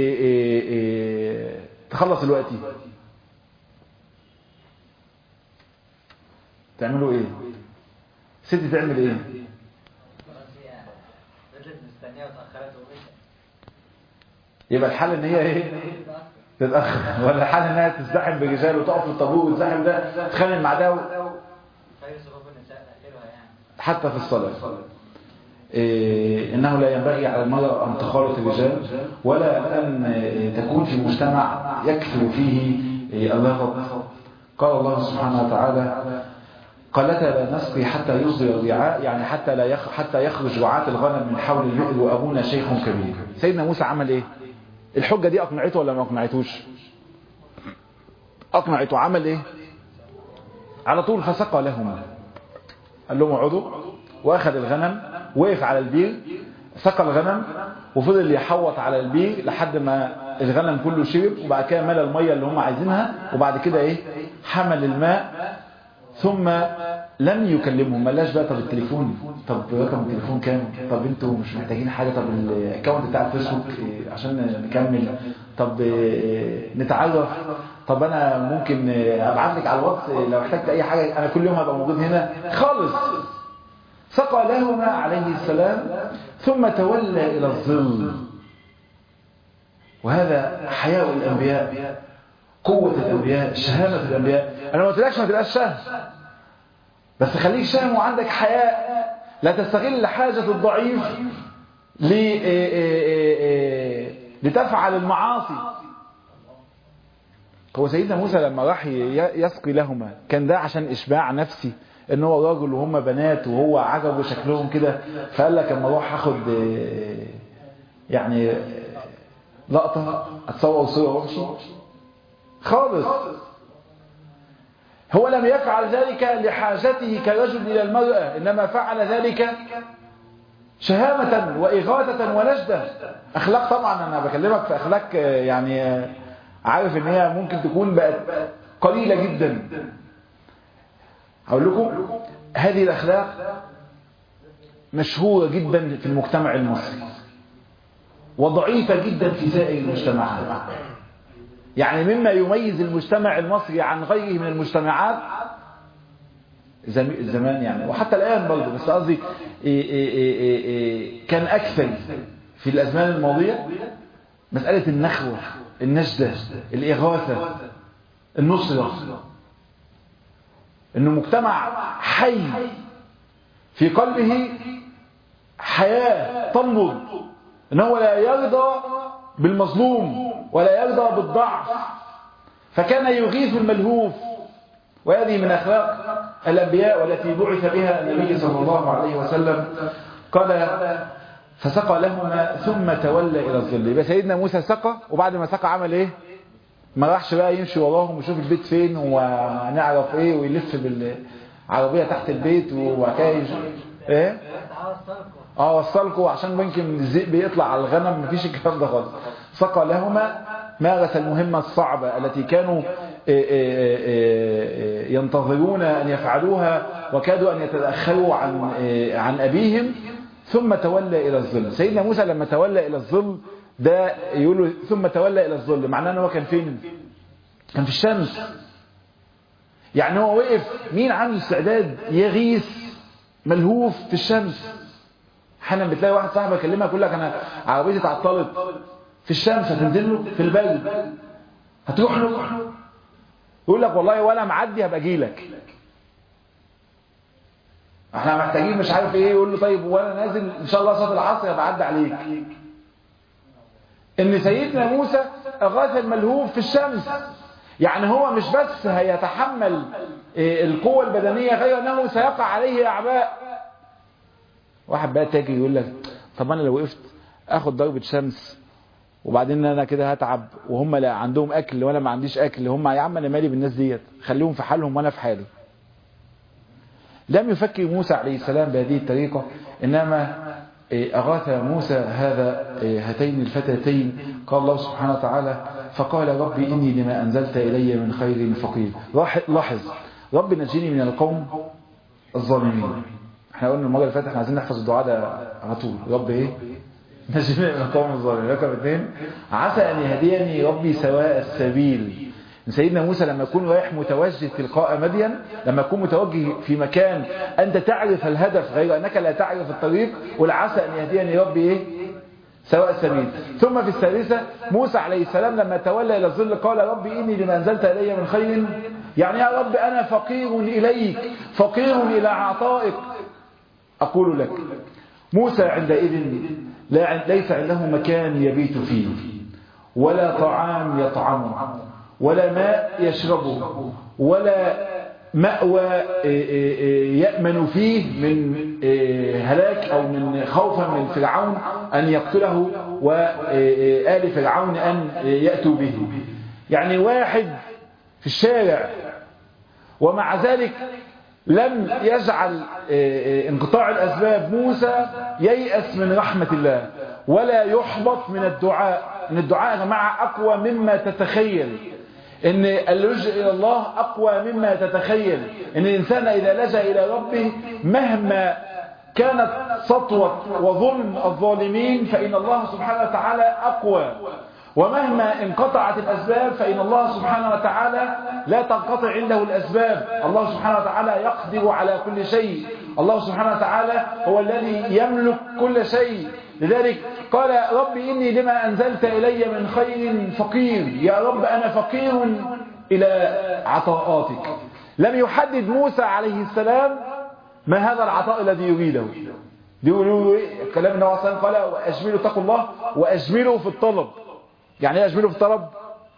تخلص الوقت تعملوا ايه ست تعمل ايه يبقى الحل ان هي ايه تتاخر ولا الحل انها تزدحم برجال وتقف في الطابور وتزدحم ده تتخانق مع ده حتى في الصلاه إيه انه لا ينبغي على المرأة ان تخالط الرجال ولا ان تكون في مجتمع يكثر فيه اللغط قال الله سبحانه وتعالى قالتا لا نسقي حتى يصدر الرعاء يعني حتى لا يخ حتى يخرج رعاة الغنم من حول البئر وابونا شيخ كبير سيدنا موسى عمل ايه الحجة دي اقنعته ولا ما اقنعتوش اقنعته عمل ايه على طول فسقى لهما قال لهم اقعدوا واخذ الغنم وقف على البير سقى الغنم وفضل يحوط على البير لحد ما الغنم كله شرب وبعد كده ملى الميه اللي هم عايزينها وبعد كده ايه حمل الماء ثم لم يكلمهم ملاش بقى طب التليفون طب رقم التليفون كام طب انتوا مش محتاجين حاجه طب الاكونت بتاع الفيسبوك عشان نكمل طب نتعرف طب انا ممكن ابعت لك على الواتس لو احتجت اي حاجه انا كل يوم هبقى موجود هنا خالص سقى لهما عليه السلام ثم تولى الى الظل وهذا حياء الانبياء قوة الانبياء شهامة الانبياء انا ما قلتلكش ما تبقاش شهم بس خليك شهم وعندك حياء لا تستغل حاجة الضعيف لتفعل المعاصي هو سيدنا موسى لما راح يسقي لهما كان ده عشان اشباع نفسي ان هو راجل وهم بنات وهو عجبه شكلهم كده فقال لك اما اروح اخد يعني لقطه اتصور صوره وامشي خالص هو لم يفعل ذلك لحاجته كرجل الى المراه انما فعل ذلك شهامة وإغاثة ونجدة أخلاق طبعا أنا بكلمك في أخلاق يعني عارف إن هي ممكن تكون بقت قليلة جدا أقول لكم هذه الأخلاق مشهورة جدا في المجتمع المصري وضعيفة جدا في سائر المجتمعات يعني مما يميز المجتمع المصري عن غيره من المجتمعات زمان يعني وحتى الآن برضه بس قصدي كان أكثر في الأزمان الماضية مسألة النخوة النجدة الإغاثة النصرة إنه مجتمع حي في قلبه حياة تنبض إنه لا يرضى بالمظلوم ولا يرضى بالضعف فكان يغيث الملهوف وهذه من أخلاق الأنبياء والتي بعث بها النبي صلى الله عليه وسلم قال فسقى لهما ثم تولى إلى الظل يبقى سيدنا موسى سقى وبعد ما سقى عمل إيه ما راحش بقى يمشي وراهم ويشوف البيت فين ونعرف إيه ويلف بالعربية تحت البيت وكاي إيه اه وصلكوا عشان ممكن الذئب يطلع على الغنم مفيش الكلام ده خالص سقى لهما مارس المهمة الصعبة التي كانوا ينتظرون أن يفعلوها وكادوا أن يتأخروا عن عن أبيهم ثم تولى إلى الظل سيدنا موسى لما تولى إلى الظل ده يقول ثم تولى إلى الظل معناه أنه كان فين كان في الشمس يعني هو وقف مين عنده استعداد يغيث ملهوف في الشمس احيانا بتلاقي واحد صاحبه يكلمك يقول لك انا عربيتي اتعطلت في الشمس هتنزل له في البرد هتروح له يقول لك والله وانا معدي هبقى اجي لك احنا محتاجين مش عارف ايه يقول له طيب وانا نازل ان شاء الله صلاه العصر هبقى اعدي عليك ان سيدنا موسى اغاث الملهوف في الشمس يعني هو مش بس هيتحمل القوة البدنية غير انه سيقع عليه اعباء واحد بقى تاجي يقول لك طب انا لو وقفت اخد ضربة شمس وبعدين انا كده هتعب وهم لا عندهم اكل وانا ما عنديش اكل هم يا عم انا مالي بالناس ديت خليهم في حالهم وانا في حالي لم يفكر موسى عليه السلام بهذه الطريقة انما اغاث موسى هذا هاتين الفتاتين قال الله سبحانه وتعالى فقال ربي اني لما انزلت الي من خير فقير لاحظ رب نجيني من القوم الظالمين احنا قلنا المره اللي فاتت احنا عايزين نحفظ الدعاء ده على طول رب ايه نجيني من القوم الظالمين رقم اثنين عسى ان يهديني ربي سواء السبيل سيدنا موسى لما يكون رايح متوجه تلقاء مدين لما يكون متوجه في مكان انت تعرف الهدف غير انك لا تعرف الطريق والعسى ان يهديني ربي ايه سواء السبيل ثم في الثالثة موسى عليه السلام لما تولى إلى الظل قال ربي إني لما أنزلت إلي من خير يعني يا رب أنا فقير إليك فقير إلى عطائك أقول لك موسى عندئذ ليس عنده مكان يبيت فيه ولا طعام يطعمه ولا ماء يشربه ولا مأوى يأمن فيه من هلاك أو من خوفا من فرعون أن يقتله وآل فرعون أن يأتوا به يعني واحد في الشارع ومع ذلك لم يجعل انقطاع الأسباب موسى ييأس من رحمة الله ولا يحبط من الدعاء من الدعاء يا جماعة أقوى مما تتخيل ان اللجوء الى الله اقوى مما تتخيل ان الانسان اذا لجأ الى ربه مهما كانت سطوة وظلم الظالمين فإن الله سبحانه وتعالى أقوى ومهما انقطعت الأسباب فإن الله سبحانه وتعالى لا تنقطع عنده الأسباب الله سبحانه وتعالى يقدر على كل شيء الله سبحانه وتعالى هو الذي يملك كل شيء لذلك قال رب إني لما أنزلت إلي من خير فقير يا رب أنا فقير إلى عطاءاتك لم يحدد موسى عليه السلام ما هذا العطاء الذي يريده يقولوا كلام النبي صلى الله عليه وسلم قال وأجملوا اتقوا الله وأجملوا في الطلب يعني ايه أجملوا في الطلب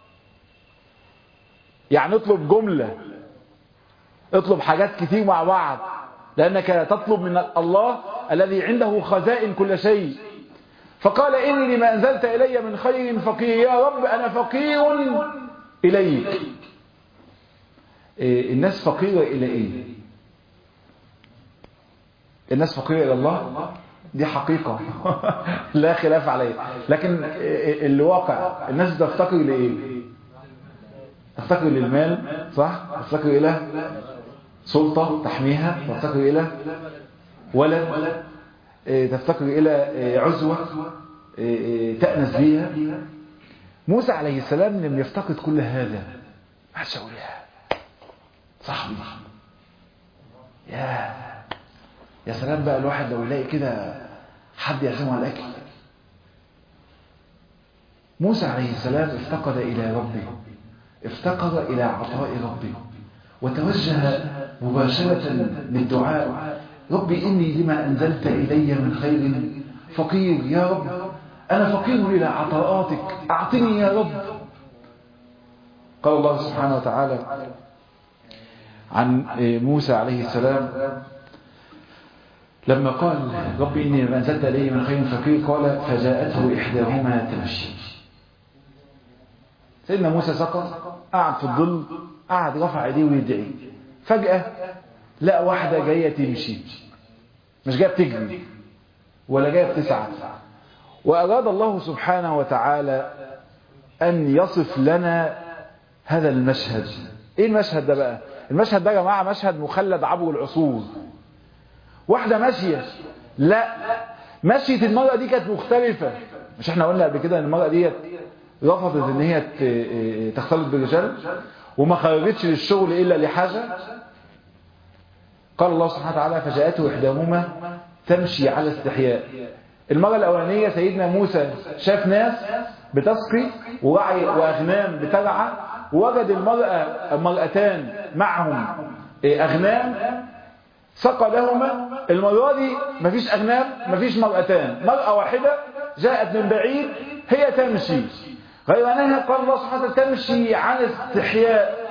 يعني اطلب جملة اطلب حاجات كتير مع بعض لأنك تطلب من الله الذي عنده خزائن كل شيء فقال إني لما أنزلت إلي من خير فقير يا رب أنا فقير إليك إيه الناس فقيرة إلى إيه الناس فقيرة إلى الله دي حقيقة لا خلاف عليه لكن الواقع الناس تفتقر لإيه تفتقر للمال صح تفتقر إلى سلطة تحميها تفتقر إلى ولد تفتقر إلى عزوة تأنس بيها موسى عليه السلام لم يفتقد كل هذا ما يقول يا صاحبي يا يا سلام بقى الواحد لو يلاقي كده حد يعزمه على الأكل موسى عليه السلام افتقد إلى ربه افتقر إلى عطاء ربه وتوجه مباشرة للدعاء ربي إني لما أنزلت إلي من خير فقير يا رب أنا فقير إلى عطاءاتك أعطني يا رب قال الله سبحانه وتعالى عن موسى عليه السلام لما قال ربي إني لما أنزلت إلي من خير فقير قال فجاءته إحداهما تمشي سيدنا موسى سقط قعد في الظل قعد رفع ايديه ويدعي فجأة لقى واحدة جاية تمشي مش جاية بتجري ولا جاية بتسعى وأراد الله سبحانه وتعالى أن يصف لنا هذا المشهد إيه المشهد ده بقى المشهد ده يا جماعة مشهد مخلد عبر العصور واحدة ماشية لا مشية المرأة دي كانت مختلفة مش احنا قلنا قبل كده ان المرأة دي رفضت ان هي تختلط بالرجال وما خرجتش للشغل الا لحاجة قال الله سبحانه وتعالى فجاءته احداهما تمشي على استحياء المرة الاولانية سيدنا موسى شاف ناس بتسقي ورعي واغنام بترعى ووجد المرأة مرأتان معهم اغنام سقى لهما المرة دي مفيش اغنام مفيش مرأتان مرأة واحدة جاءت من بعيد هي تمشي غير أنها قال الله سبحانه وتعالى تمشي على استحياء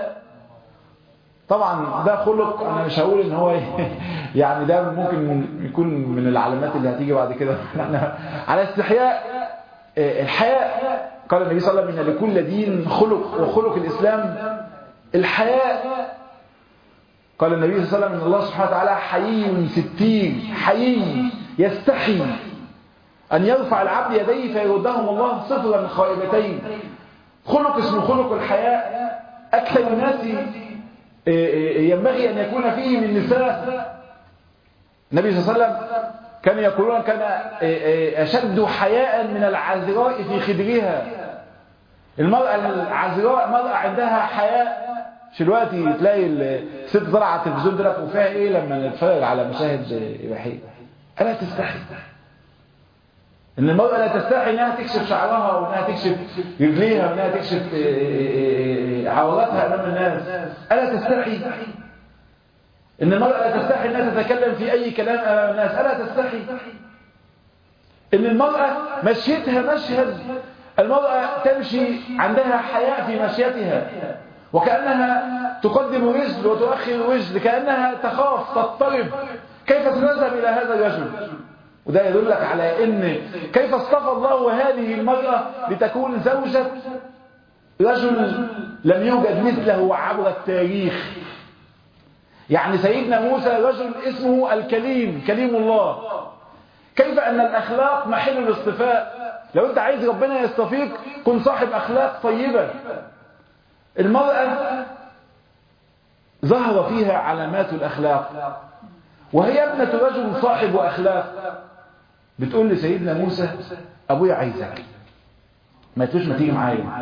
طبعا ده خلق أنا مش هقول إن هو يعني ده ممكن يكون من العلامات اللي هتيجي بعد كده على استحياء الحياء قال النبي صلى الله عليه وسلم إن لكل دين خلق وخلق الإسلام الحياء قال النبي صلى الله عليه وسلم إن الله سبحانه وتعالى حيي ستير حيي يستحي أن يرفع العبد يديه فيردهم الله صفرا خائبتين خلق اسمه خلق الحياء أكثر الناس ينبغي أن يكون فيه من نساء النبي صلى الله عليه وسلم كان يقولون كان أشد حياء من العذراء في خدرها المرأة العذراء مرأة عندها حياء مش دلوقتي تلاقي الست طالعه على التلفزيون دلوقتي وفيها ايه لما نتفرج على مشاهد اباحيه الا تستحي ان المرأة لا تستحي انها تكشف شعرها وانها تكشف رجليها وانها تكشف عوراتها امام الناس الا تستحي ان المرأة لا تستحي انها تتكلم في اي كلام امام الناس الا تستحي ان المرأة مشيتها مشهد المرأة تمشي عندها حياء في مشيتها وكأنها تقدم رجل وتؤخر رجل كأنها تخاف تضطرب كيف تذهب إلى هذا الرجل وده يدلك على ان كيف اصطفى الله هذه المرأة لتكون زوجة رجل لم يوجد مثله عبر التاريخ يعني سيدنا موسى رجل اسمه الكليم كليم الله كيف ان الاخلاق محل الاصطفاء لو انت عايز ربنا يصطفيك كن صاحب اخلاق طيبة المرأة ظهر فيها علامات الاخلاق وهي ابنة رجل صاحب اخلاق بتقول لسيدنا موسى ابويا عايزك ما تقولش ما تيجي معايا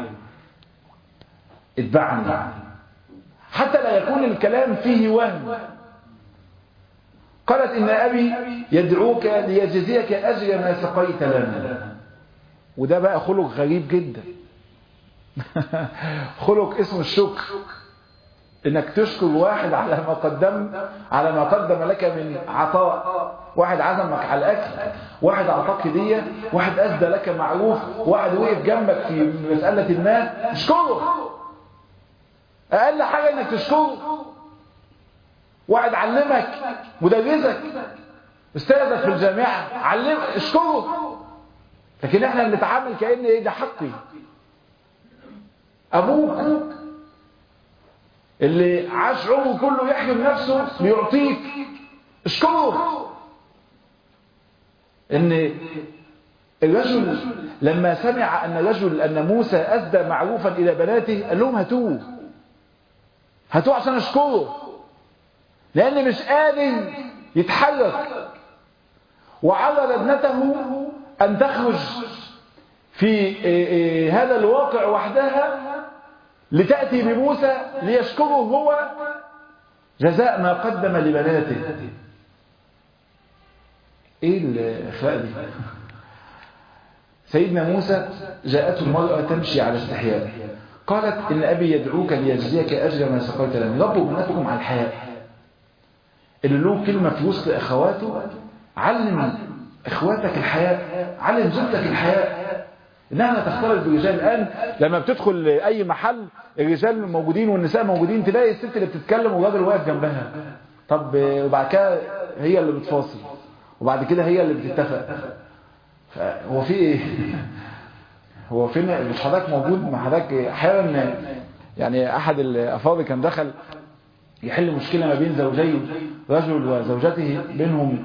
اتبعني حتى لا يكون الكلام فيه وهم قالت ان ابي يدعوك ليجزيك اجر ما سقيت لنا وده بقى خلق غريب جدا خلق اسمه الشكر انك تشكر واحد على ما قدم على ما قدم لك من عطاء واحد عزمك على الاكل واحد اعطاك هديه واحد اسدى لك معروف واحد وقف جنبك في مساله ما اشكره اقل حاجه انك تشكره واحد علمك مدرسك استاذك في الجامعه علم اشكره لكن احنا بنتعامل كان ايه ده حقي ابوك اللي عاش عمره كله يحجب نفسه بيعطيك اشكره ان الرجل لما سمع ان رجل ان موسى اسدى معروفا الى بناته قال لهم هاتوه هاتوه عشان اشكره لان مش قادر يتحرك وعرض ابنته أن تخرج في هذا الواقع وحدها لتأتي بموسى ليشكره هو جزاء ما قدم لبناته ايه الاخلاق دي سيدنا موسى جاءته المرأة تمشي على استحياء قالت إن أبي يدعوك ليجزيك أجر ما سقيت لنا ربوا بناتكم على الحياء اللي له كلمة في وسط أخواته علم إخواتك الحياء علم زوجتك الحياء إنها تختلط بالرجال الآن لما بتدخل أي محل الرجال موجودين والنساء موجودين تلاقي الست اللي بتتكلم والراجل واقف جنبها طب وبعد كده هي اللي بتفاصل وبعد كده هي اللي بتتفق هو في ايه هو فين مش حضرتك موجود مع حضرتك احيانا يعني احد الافاضل كان دخل يحل مشكله ما بين زوجين رجل وزوجته بينهم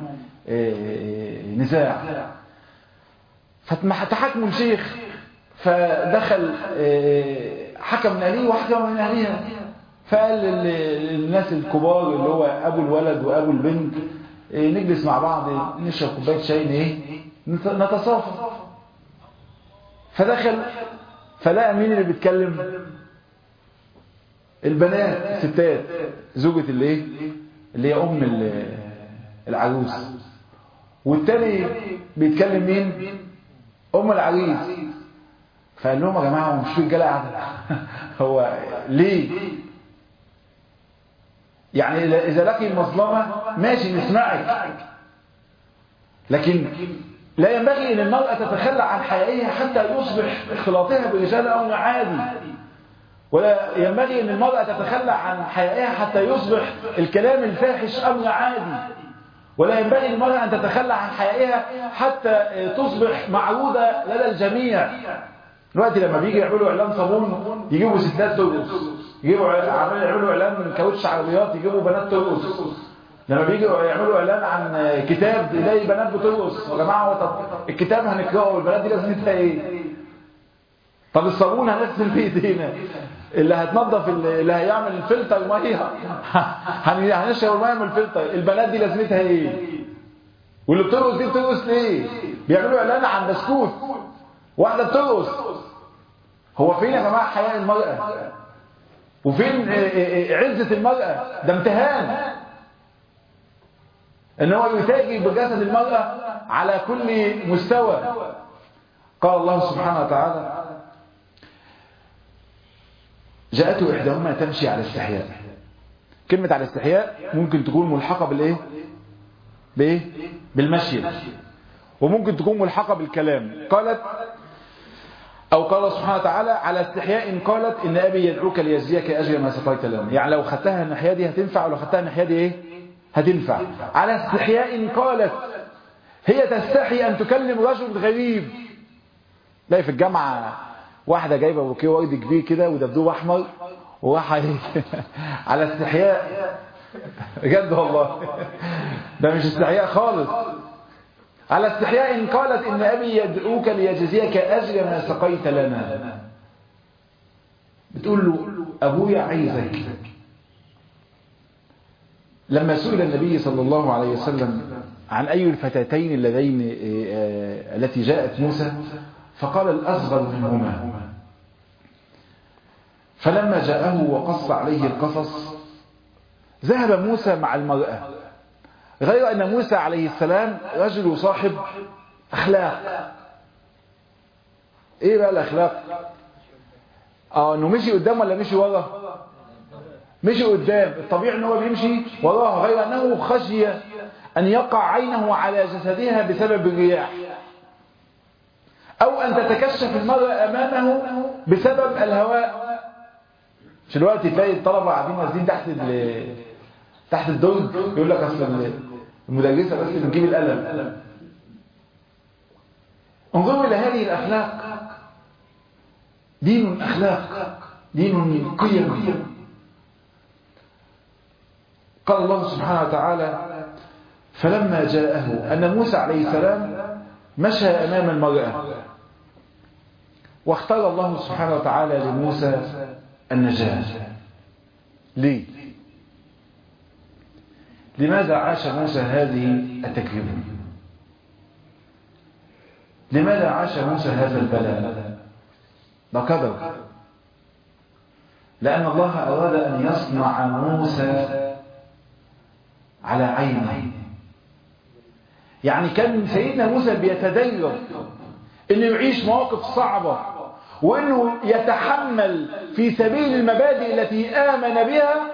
نزاع فتحاكموا الشيخ فدخل حكم من اهليه وحكم من اهلها فقال للناس الكبار اللي هو ابو الولد وابو البنت نجلس مع بعض نشرب كوبايه شاي ايه نتصافى فدخل فلقى مين اللي بيتكلم البنات الستات زوجة الايه اللي هي ام العروس والتاني بيتكلم مين ام العريس فقال لهم يا جماعه مش في رجاله قاعده هو ليه يعني اذا لقي المظلمه ماشي نسمعك لكن لا ينبغي ان المرأة تتخلى عن حيائها حتى يصبح اختلاطها برجال امر عادي ولا ينبغي ان المرأة تتخلى عن حيائها حتى يصبح الكلام الفاحش امر عادي ولا ينبغي للمرأة ان تتخلى عن حيائها حتى تصبح معروضة لدى الجميع دلوقتي لما بيجي يعملوا اعلان صابون يجيبوا ستات ترقص يجيبوا يعملوا اعلان من كاوتش عربيات يجيبوا بنات ترقص لما بيجوا يعملوا اعلان عن كتاب يلاقي بنات بترقص يا جماعه طب الكتاب هنقراه والبنات دي لازمتها ايه طب الصابون هنغسل بيه ايدينا اللي هتنظف اللي هيعمل الفلتر ميه هنشرب الميه من الفلتر البنات دي لازمتها ايه واللي بترقص دي بترقص ليه بيعملوا اعلان عن بسكوت واحده بترقص هو فين يا جماعه حياء المراه وفين عزه المراه ده امتهان ان هو يتاجي بجسد المرأة على كل مستوى قال الله سبحانه وتعالى جاءته إحداهما تمشي على استحياء كلمة على استحياء ممكن تكون ملحقة بالإيه بإيه بالمشي وممكن تكون ملحقة بالكلام قالت أو قال سبحانه وتعالى على استحياء قالت إن أبي يدعوك ليجزيك أجر ما سقيت لنا يعني لو خدتها الناحية دي هتنفع ولو خدتها الناحية دي إيه هتنفع على استحياء قالت هي تستحي أن تكلم رجل غريب لا في الجامعة واحدة جايبة بوكيه ورد كبير كده ودبدوب أحمر وراح على استحياء بجد والله ده مش استحياء خالص على استحياء قالت إن أبي يدعوك ليجزيك أجر ما سقيت لنا بتقول له أبويا عايزك لما سئل النبي صلى الله عليه وسلم عن أي الفتاتين اللذين التي جاءت موسى فقال الأصغر منهما فلما جاءه وقص عليه القصص ذهب موسى مع المرأة غير أن موسى عليه السلام رجل صاحب أخلاق إيه بقى الأخلاق آه أنه مشي قدام ولا مشي ورا مشي قدام الطبيعي أنه بيمشي وراها غير أنه خشي أن يقع عينه على جسدها بسبب الرياح أو أن تتكشف المرأة أمامه بسبب الهواء مش الوقت تلاقي الطلبة قاعدين نازلين تحت تحت الدرج يقول لك أصلا المدرسة بس بتجيب القلم انظروا إلى هذه الأخلاق دين أخلاق دين قيم قال الله سبحانه وتعالى فلما جاءه أن موسى عليه السلام مشى أمام المرأة واختار الله سبحانه وتعالى لموسى النجاة ليه لماذا عاش موسى هذه التجربة لماذا عاش موسى هذا البلاء ده قدر لأن الله أراد أن يصنع موسى على عينه يعني كان سيدنا موسى بيتدرب انه يعيش مواقف صعبة وانه يتحمل في سبيل المبادئ التي آمن بها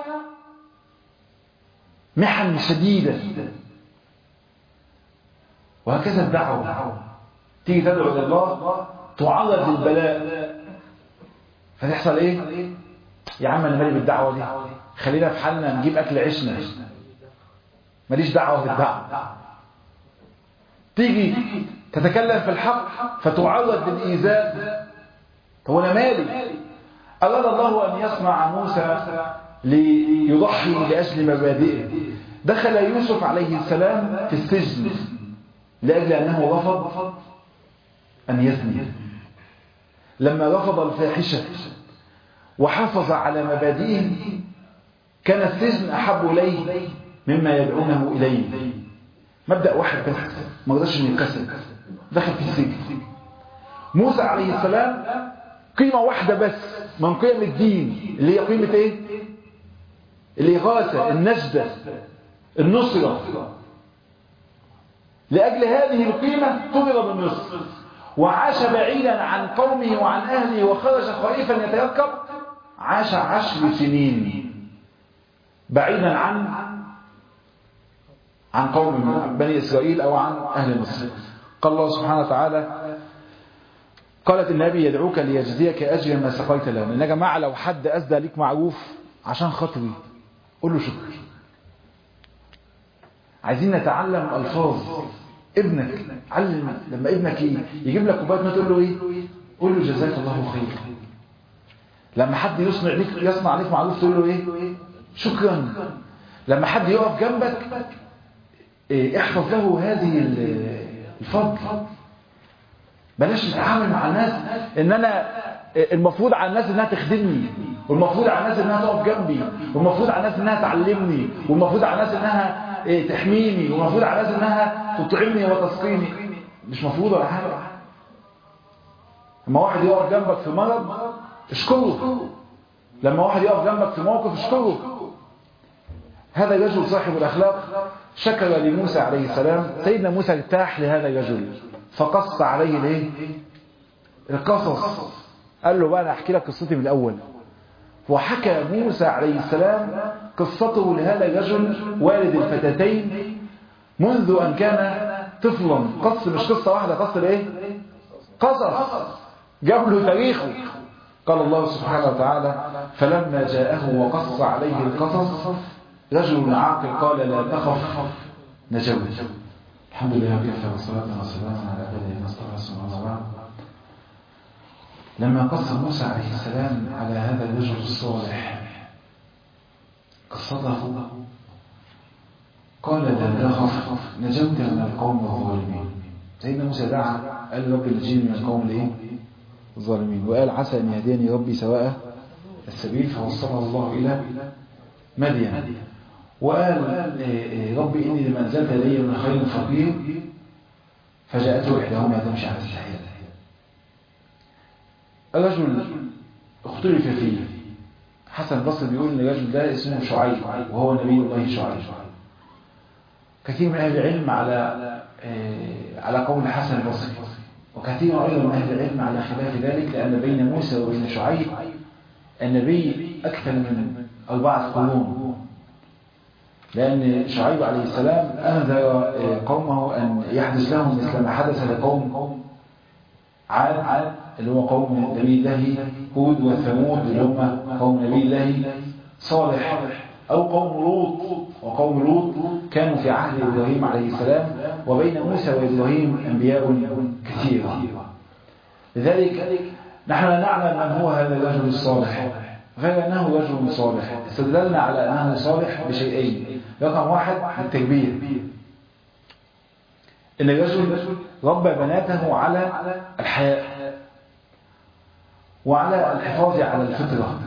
محن شديدة وهكذا الدعوة تيجي تدعو الى الله تعرض للبلاء فتحصل ايه يا عم انا مالي بالدعوة دي خلينا في حالنا نجيب اكل عيشنا ماليش دعوة بالدعوة تيجي تتكلم في الحق فتعرض للإيذاء هو أنا مالي أراد الله أن يصنع موسى ليضحي لأجل مبادئه دخل يوسف عليه السلام في السجن لأجل أنه رفض أن يزني لما رفض الفاحشة وحافظ على مبادئه كان السجن أحب إليه مما يدعونه إليه مبدأ واحد بس ما قدرش انه يتكسر دخل في السجن موسى عليه السلام قيمة واحدة بس من قيم الدين اللي هي قيمة ايه الإغاثة النجدة النصرة لأجل هذه القيمة طرد من مصر وعاش بعيدا عن قومه وعن أهله وخرج خائفا يتيقب عاش عشر سنين بعيدا عن عن قوم بني إسرائيل أو عن أهل مصر قال الله سبحانه وتعالى قالت النبي يدعوك ليجزيك أجر ما سقيت له لأن يا جماعة لو حد أسدى ليك معروف عشان خاطري قول له شكر عايزين نتعلم ألفاظ ابنك علم لما ابنك يجيب لك كوبايه ما تقول له ايه قول له جزاك الله خير لما حد يصنع لك يصنع عليك معروف تقول له ايه شكرا لما حد يقف جنبك إيه احفظ له هذه الفضل بلاش نتعامل مع الناس ان انا المفروض على الناس انها تخدمني والمفروض على الناس انها تقف جنبي والمفروض على الناس انها تعلمني والمفروض على الناس انها إيه تحميني والمفروض على الناس انها تطعمني وتسقيني مش مفروض ولا حاجه لما واحد يقف جنبك في مرض اشكره لما واحد يقف جنبك في موقف اشكره هذا الرجل صاحب الاخلاق شكر لموسى عليه السلام سيدنا موسى ارتاح لهذا الرجل فقص عليه الايه القصص قال له بقى انا احكي لك قصتي من الاول وحكى موسى عليه السلام قصته لهذا الرجل والد الفتاتين منذ ان كان طفلا قص مش قصه واحده قص الايه قصص جاب له تاريخه قال الله سبحانه وتعالى فلما جاءه وقص عليه القصص رجل عاقل قال لا تخف نجوت الحمد لله وكفى والصلاة والسلام على عباده المصطفى صلى الله عليه وسلم لما قص موسى عليه السلام على هذا الرجل الصالح قصته قال لا تخف نجوت من القوم الظالمين سيدنا موسى دعا قال رب نجيني من القوم الايه الظالمين وقال عسى ان يهديني ربي سواء السبيل فوصله الله الى مدين وقال ربي إني لما أنزلت إلي من خير فقير فجاءته إحداهما تمشي على السحيل الرجل اختلف فيه حسن البصري بيقول ان الرجل ده اسمه شعيب وهو نبي الله شعيب كثير من اهل العلم على على قول حسن البصري وكثير ايضا من اهل العلم على خلاف ذلك لان بين موسى وبين شعيب النبي اكثر من اربعه قرون لأن شعيب عليه السلام أنذر قومه أن يحدث لهم مثل ما حدث لقوم عاد اللي هو قوم نبي الله هود وثمود اللي هم قوم نبي الله صالح أو قوم لوط وقوم لوط كانوا في عهد إبراهيم عليه السلام وبين موسى وإبراهيم أنبياء كثيرة لذلك نحن لا نعلم من هو هذا الرجل الصالح غير أنه رجل صالح استدللنا على أنه صالح بشيئين رقم واحد التربية إن الرجل ربى بناته على الحياء وعلى الحفاظ على الفطرة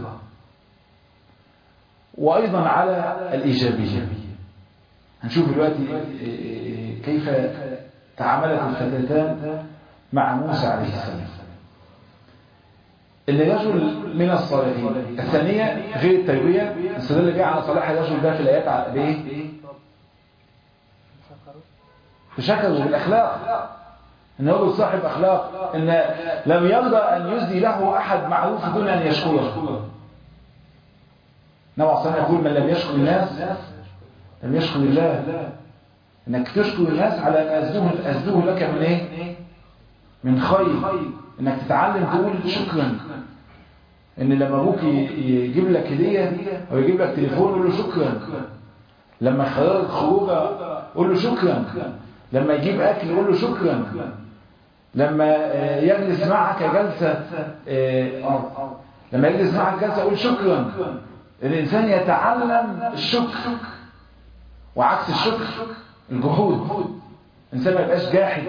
وأيضا على الإيجابية هنشوف دلوقتي كيف تعاملت الفتاتان مع موسى عليه السلام ان رجل من الصالحين الثانية غير التربية استدل بها على صلاح الرجل ده في الآيات على بإيه؟ بشكل بالأخلاق ان رجل صاحب أخلاق ان لم يرضى أن يزدي له أحد معروف دون أن يشكره نوع صلى يقول من لم يشكر الناس لم يشكر الله انك تشكر الناس على ما أزدوه, أزدوه لك من ايه من خير انك تتعلم تقول شكرا ان لما ابوك يجيب لك هديه او يجيب لك تليفون قول له شكرا لما يخرجك خروجه قول له شكرا لما يجيب اكل قول له شكرا لما يجلس معك جلسه لما يجلس معك جلسه قول شكرا الانسان يتعلم الشكر وعكس الشكر الجحود الانسان ما يبقاش جاحد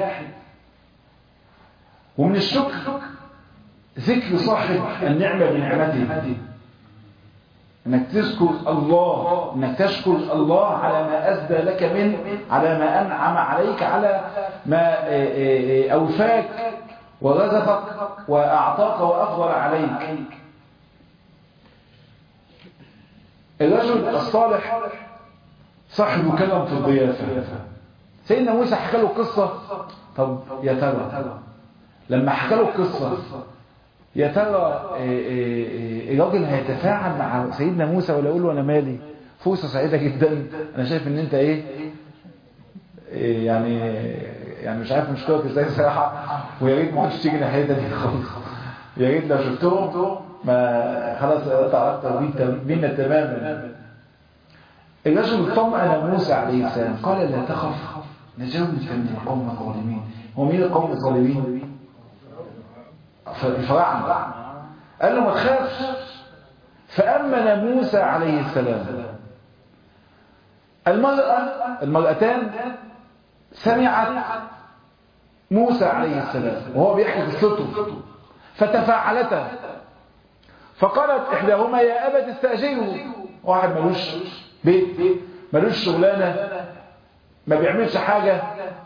ومن الشكر ذكر صاحب النعمة بنعمته انك تذكر الله انك تشكر الله على ما أسدى لك من على ما أنعم عليك على ما أوفاك ورزقك وأعطاك وأفضل عليك الرجل الصالح صاحب كلام في الضيافة سيدنا موسى حكى له قصة طب يا ترى لما حكى له القصة يا ترى الراجل هيتفاعل مع سيدنا موسى ولا يقول له انا مالي فرصه سعيده جدا انا شايف ان انت ايه, إيه يعني يعني مش عارف مشكلتك ازاي صراحه ويا ريت ما عادش تيجي ناحيتها دي خالص يا ريت لو شفتهم ما خلاص تعرفت بينا تماما الرجل اطمأن موسى عليه السلام قال لا تخف نجوت من القوم الظالمين هو مين القوم الظالمين الفراعنة قال له ما تخافش فأمن موسى عليه السلام المرأة المرأتان سمعت موسى عليه السلام وهو بيحكي قصته فتفاعلتا فقالت إحداهما يا أبت استأجره واحد ملوش بيت ملوش شغلانة ما بيعملش حاجة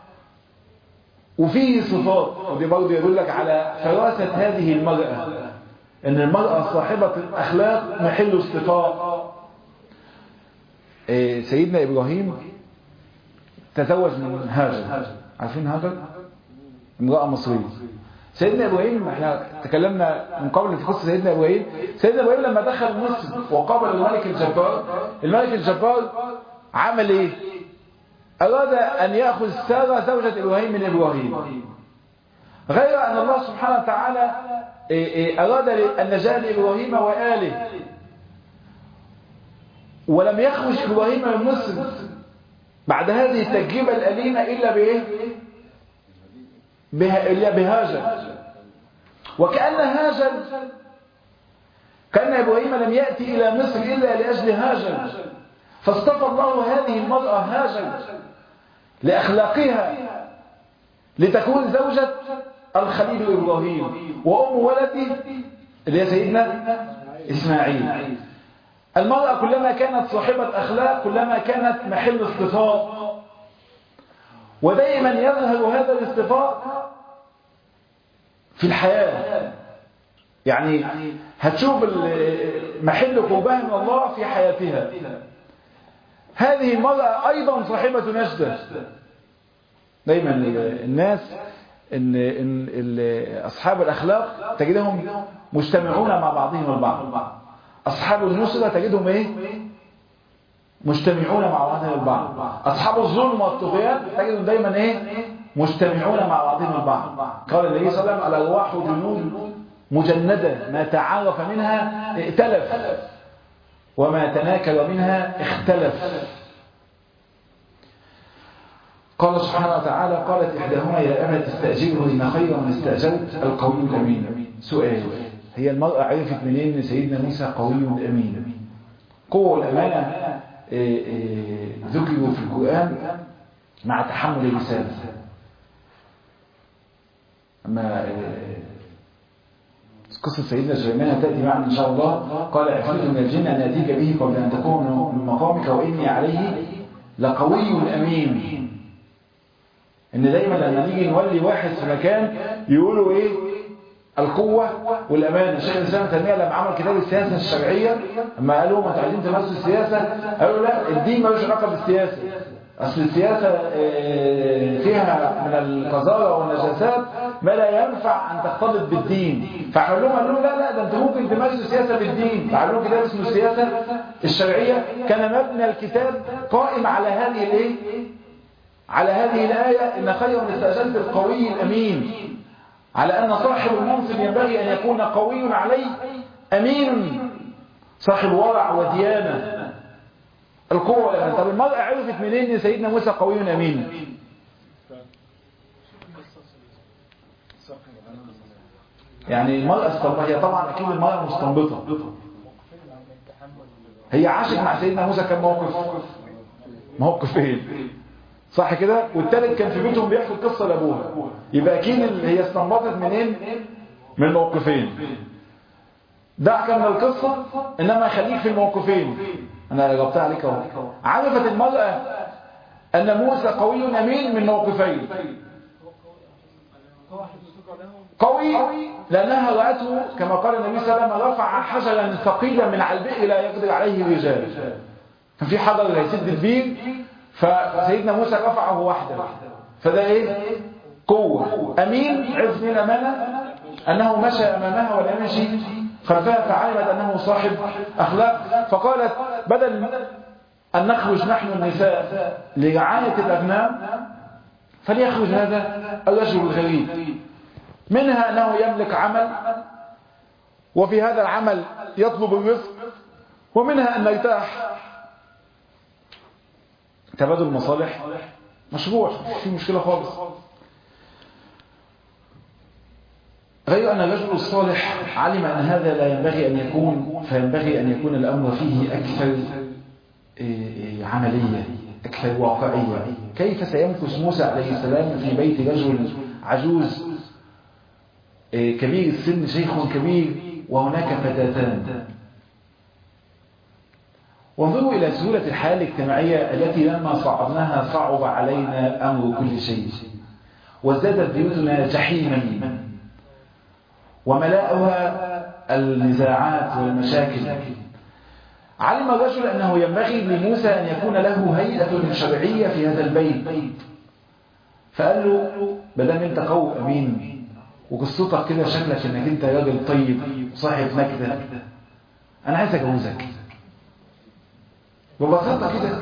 وفيه صفات ودي برضه يدلك على فراسة هذه المرأة ان المرأة صاحبة الاخلاق محل اصطفاء إيه سيدنا ابراهيم تزوج من هاجر عارفين هاجر امرأة مصرية سيدنا ابراهيم احنا تكلمنا من قبل في قصة سيدنا ابراهيم سيدنا ابراهيم لما دخل مصر وقابل الملك الجبار الملك الجبار عمل ايه أراد أن يأخذ سارة زوجة إبراهيم من إبراهيم غير أن الله سبحانه وتعالى أراد النجاة لإبراهيم وآله ولم يخرج إبراهيم من مصر بعد هذه التجربة الأليمة إلا بإيه؟ إلا بهاجر وكأن هاجر كأن إبراهيم لم يأتي إلى مصر إلا لأجل هاجر فاصطفى الله هذه المرأة هاجر لأخلاقها لتكون زوجة الخليل إبراهيم وأم ولده اللي هي سيدنا إسماعيل المرأة كلما كانت صاحبة أخلاق كلما كانت محل اصطفاء ودائما يظهر هذا الاصطفاء في الحياة يعني هتشوف محل قربها من الله في حياتها هذه المرأة أيضا صاحبة نجدة دايما الناس إن, إن أصحاب الأخلاق تجدهم مجتمعون مع بعضهم البعض أصحاب النصرة تجدهم إيه مجتمعون مع بعضهم البعض أصحاب الظلم والطغيان تجدهم دايما إيه مجتمعون مع بعضهم البعض قال النبي صلى الله عليه وسلم الأرواح جنود مجندة ما تعارف منها ائتلف وما تناكل منها اختلف قال سبحانه وتعالى قالت إحداهما يا أبت استأجره إن خير من استأجرت القوي الأمين سؤال هي المرأة عرفت منين ان سيدنا موسى قوي أمين قوة والأمانة ذكروا في القرآن مع تحمل الرسالة أما قصة سيدنا سليمان تأتي معنا إن شاء الله قال عفريت من الجن أن أتيك به قبل أن تكون من مقامك وإني عليه لقوي أمين ان دايما لما نيجي نولي واحد في مكان يقولوا ايه القوة والأمانة الشيخ الإسلام تيمية لما عمل كتاب السياسة الشرعية لما قالوا ما عايزين تمارسوا السياسة قالوا لا الدين ملوش علاقة بالسياسة أصل السياسة فيها من القذارة والنجاسات ما لا ينفع أن تختلط بالدين فقالوا لهم قالوا لا لا ده أنت ممكن تمارسوا السياسة بالدين فعملوا كتاب اسمه السياسة الشرعية كان مبنى الكتاب قائم على هذه الايه؟ على هذه الآية إن خير من استأجلت القوي الأمين على أن صاحب المنصب ينبغي أن يكون قوي عليه أمين صاحب ورع وديانة القوة والأمان طب المرأة عرفت منين ان سيدنا موسى قوي أمين يعني المرأة استنبطة هي طبعا أكيد المرأة مستنبطة هي عاشت مع سيدنا موسى كم موقف موقفين صح كده والتالت كان في بيتهم بيحكوا القصة لأبوها يبقى أكيد هي استنبطت منين من موقفين دعك من القصة إنما خليك في الموقفين أنا جبتها عليك اهو عرفت المرأة أن موسى قوي أمين من موقفين قوي لأنها رأته كما قال النبي صلى الله عليه وسلم رفع حجرا ثقيلا من على البئر لا يقدر عليه الرجال كان في حجر هيسد البير فسيدنا موسى رفعه وحده فده ايه قوة أمين عرف من أمانة أنه مشى أمامها ولا يمشي خلفها فعلمت أنه صاحب أخلاق فقالت بدل أن نخرج نحن النساء لرعاية الأغنام فليخرج هذا الرجل الغريب منها أنه يملك عمل وفي هذا العمل يطلب الرزق ومنها أن نرتاح تبادل المصالح مشروع في مشكلة خالص غير أن الرجل الصالح علم أن هذا لا ينبغي أن يكون فينبغي أن يكون الأمر فيه أكثر عملية أكثر واقعية كيف سيمكث موسى عليه السلام في بيت رجل عجوز كبير السن شيخ كبير وهناك فتاتان وانظروا إلى سهولة الحياة الاجتماعية التي لما صعبناها صعب علينا أمر كل شيء وازدادت بيوتنا جحيما وملاؤها النزاعات والمشاكل علم الرجل أنه ينبغي لموسى أن يكون له هيئة شرعية في هذا البيت فقال له بدل انت قوي أمين وقصتك كده شكلك انك انت راجل طيب وصاحب نكدة انا عايز اجوزك ببساطة كده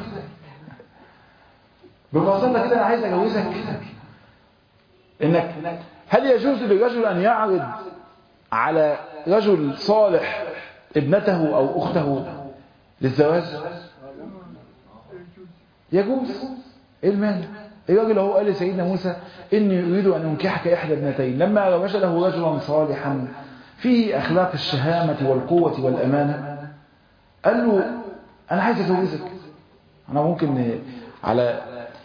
ببساطة كده انا عايز اجوزك انك هل يجوز للرجل ان يعرض على رجل صالح ابنته او اخته للزواج يجوز ايه المانع الراجل هو قال لسيدنا موسى إني أريد أن أنكحك إحدى ابنتين لما وجده رجلا صالحا فيه أخلاق الشهامة والقوة والأمانة قال له أنا عايز أجوزك أنا ممكن على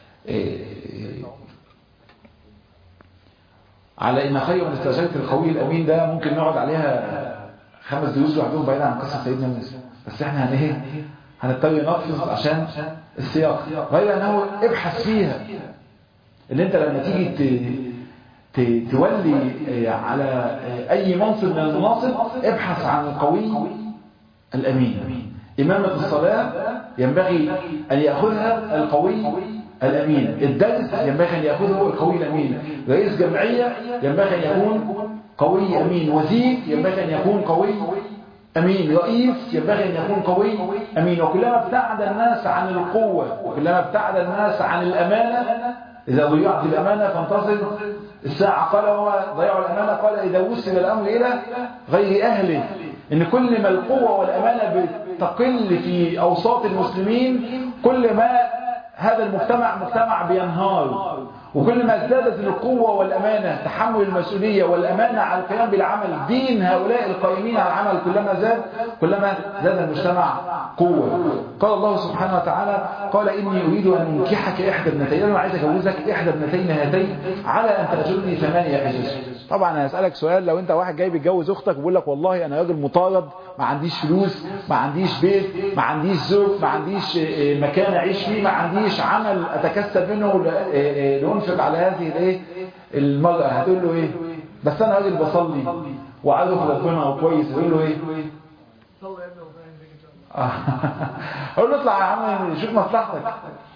على إن خير من استأجرت القوي الأمين ده ممكن نقعد عليها خمس دروس لوحدهم بعيد عن قصة سيدنا موسى بس احنا هن ايه هنضطر نقفز عشان السياق غير انه ابحث فيها ان انت لما تيجي تولي على اي منصب من المناصب ابحث عن القوي الامين امامة الصلاة ينبغي ان ياخذها القوي الامين الدرس ينبغي ان ياخذه القوي الامين رئيس جمعية ينبغي ان يكون قوي امين وزير ينبغي ان يكون قوي أمين رئيس ينبغي أن يكون قوي أمين وكلما ابتعد الناس عن القوة وكلما ابتعد الناس عن الأمانة إذا ضيعت الأمانة فانتصر الساعة قال هو ضيعوا الأمانة قال إذا وصل الأمر إلى غير أهله إن كل ما القوة والأمانة بتقل في أوساط المسلمين كل ما هذا المجتمع مجتمع بينهار وكل ما ازدادت القوة والأمانة تحمل المسؤولية والأمانة على القيام بالعمل دين هؤلاء القائمين على العمل كلما زاد كلما زاد المجتمع قوة قال الله سبحانه وتعالى قال إني أريد أن أنكحك إحدى ابنتين أنا عايز أجوزك إحدى ابنتين هاتين على أن تأجرني ثمانية حجج طبعا أنا هسألك سؤال لو أنت واحد جاي بيتجوز أختك وبيقول لك والله أنا راجل مطارد ما عنديش فلوس ما عنديش بيت ما عنديش زوج ما عنديش مكان اعيش فيه ما عنديش عمل اتكسب منه لانفق على هذه الايه المرأة هتقول له ايه بس انا راجل بصلي وعارف ربنا وكويس يقول له ايه
صلى يا ابني وربنا يهديك ان شاء الله
اقول له اطلع يا عم شوف مصلحتك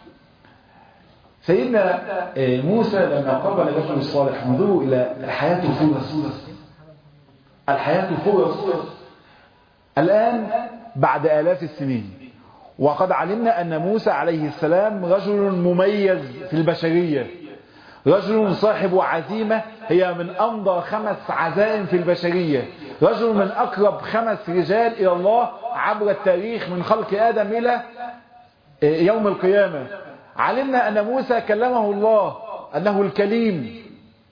سيدنا موسى لما قابل الرجل الصالح انظروا الى الحياة فرص الحياة فرص الآن بعد آلاف السنين وقد علمنا أن موسى عليه السلام رجل مميز في البشرية رجل صاحب عزيمة هي من أمضى خمس عزائم في البشرية رجل من أقرب خمس رجال إلى الله عبر التاريخ من خلق آدم إلى يوم القيامة علمنا أن موسى كلمه الله أنه الكليم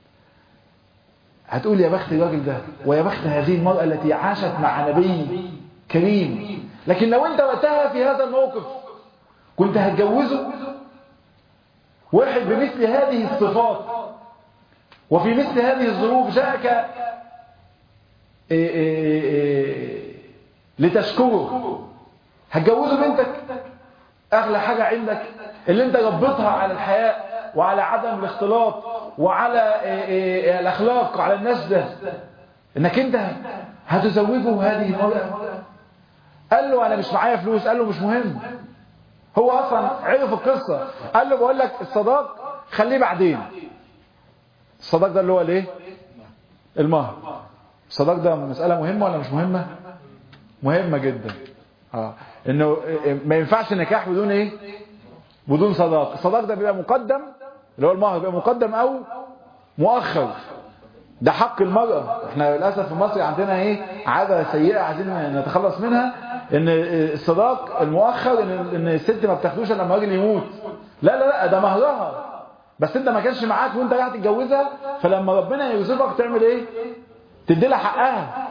هتقول يا بخت الراجل ده ويا بخت هذه المرأة التي عاشت مع نبي كريم لكن لو انت وقتها في هذا الموقف كنت هتجوزه واحد بمثل هذه الصفات وفي مثل هذه الظروف جاءك إيه إيه إيه لتشكره هتجوزه بنتك اغلى حاجة عندك اللي انت ربطها على الحياة وعلى عدم الاختلاط وعلى الاخلاق وعلى الناس ده انك انت هتزوجه هذه المرأة قال له انا مش معايا فلوس قال له مش مهم هو اصلا عرف القصة قال له بقول لك الصداق خليه بعدين الصداق ده اللي هو الايه المهر الصداق ده مسألة مهمة ولا مش مهمة مهمة جدا اه انه ما ينفعش نكاح بدون ايه بدون صداق الصداق ده بيبقى مقدم اللي هو المهر بيبقى مقدم او مؤخر ده حق المرأة احنا للأسف في مصر عندنا ايه عادة سيئة عايزين نتخلص منها ان الصداق المؤخر ان, إن الست ما بتاخدوش لما الراجل يموت لا لا لا ده مهرها بس انت ما كانش معاك وانت رايح تتجوزها فلما ربنا يرزقك تعمل ايه تدي لها حقها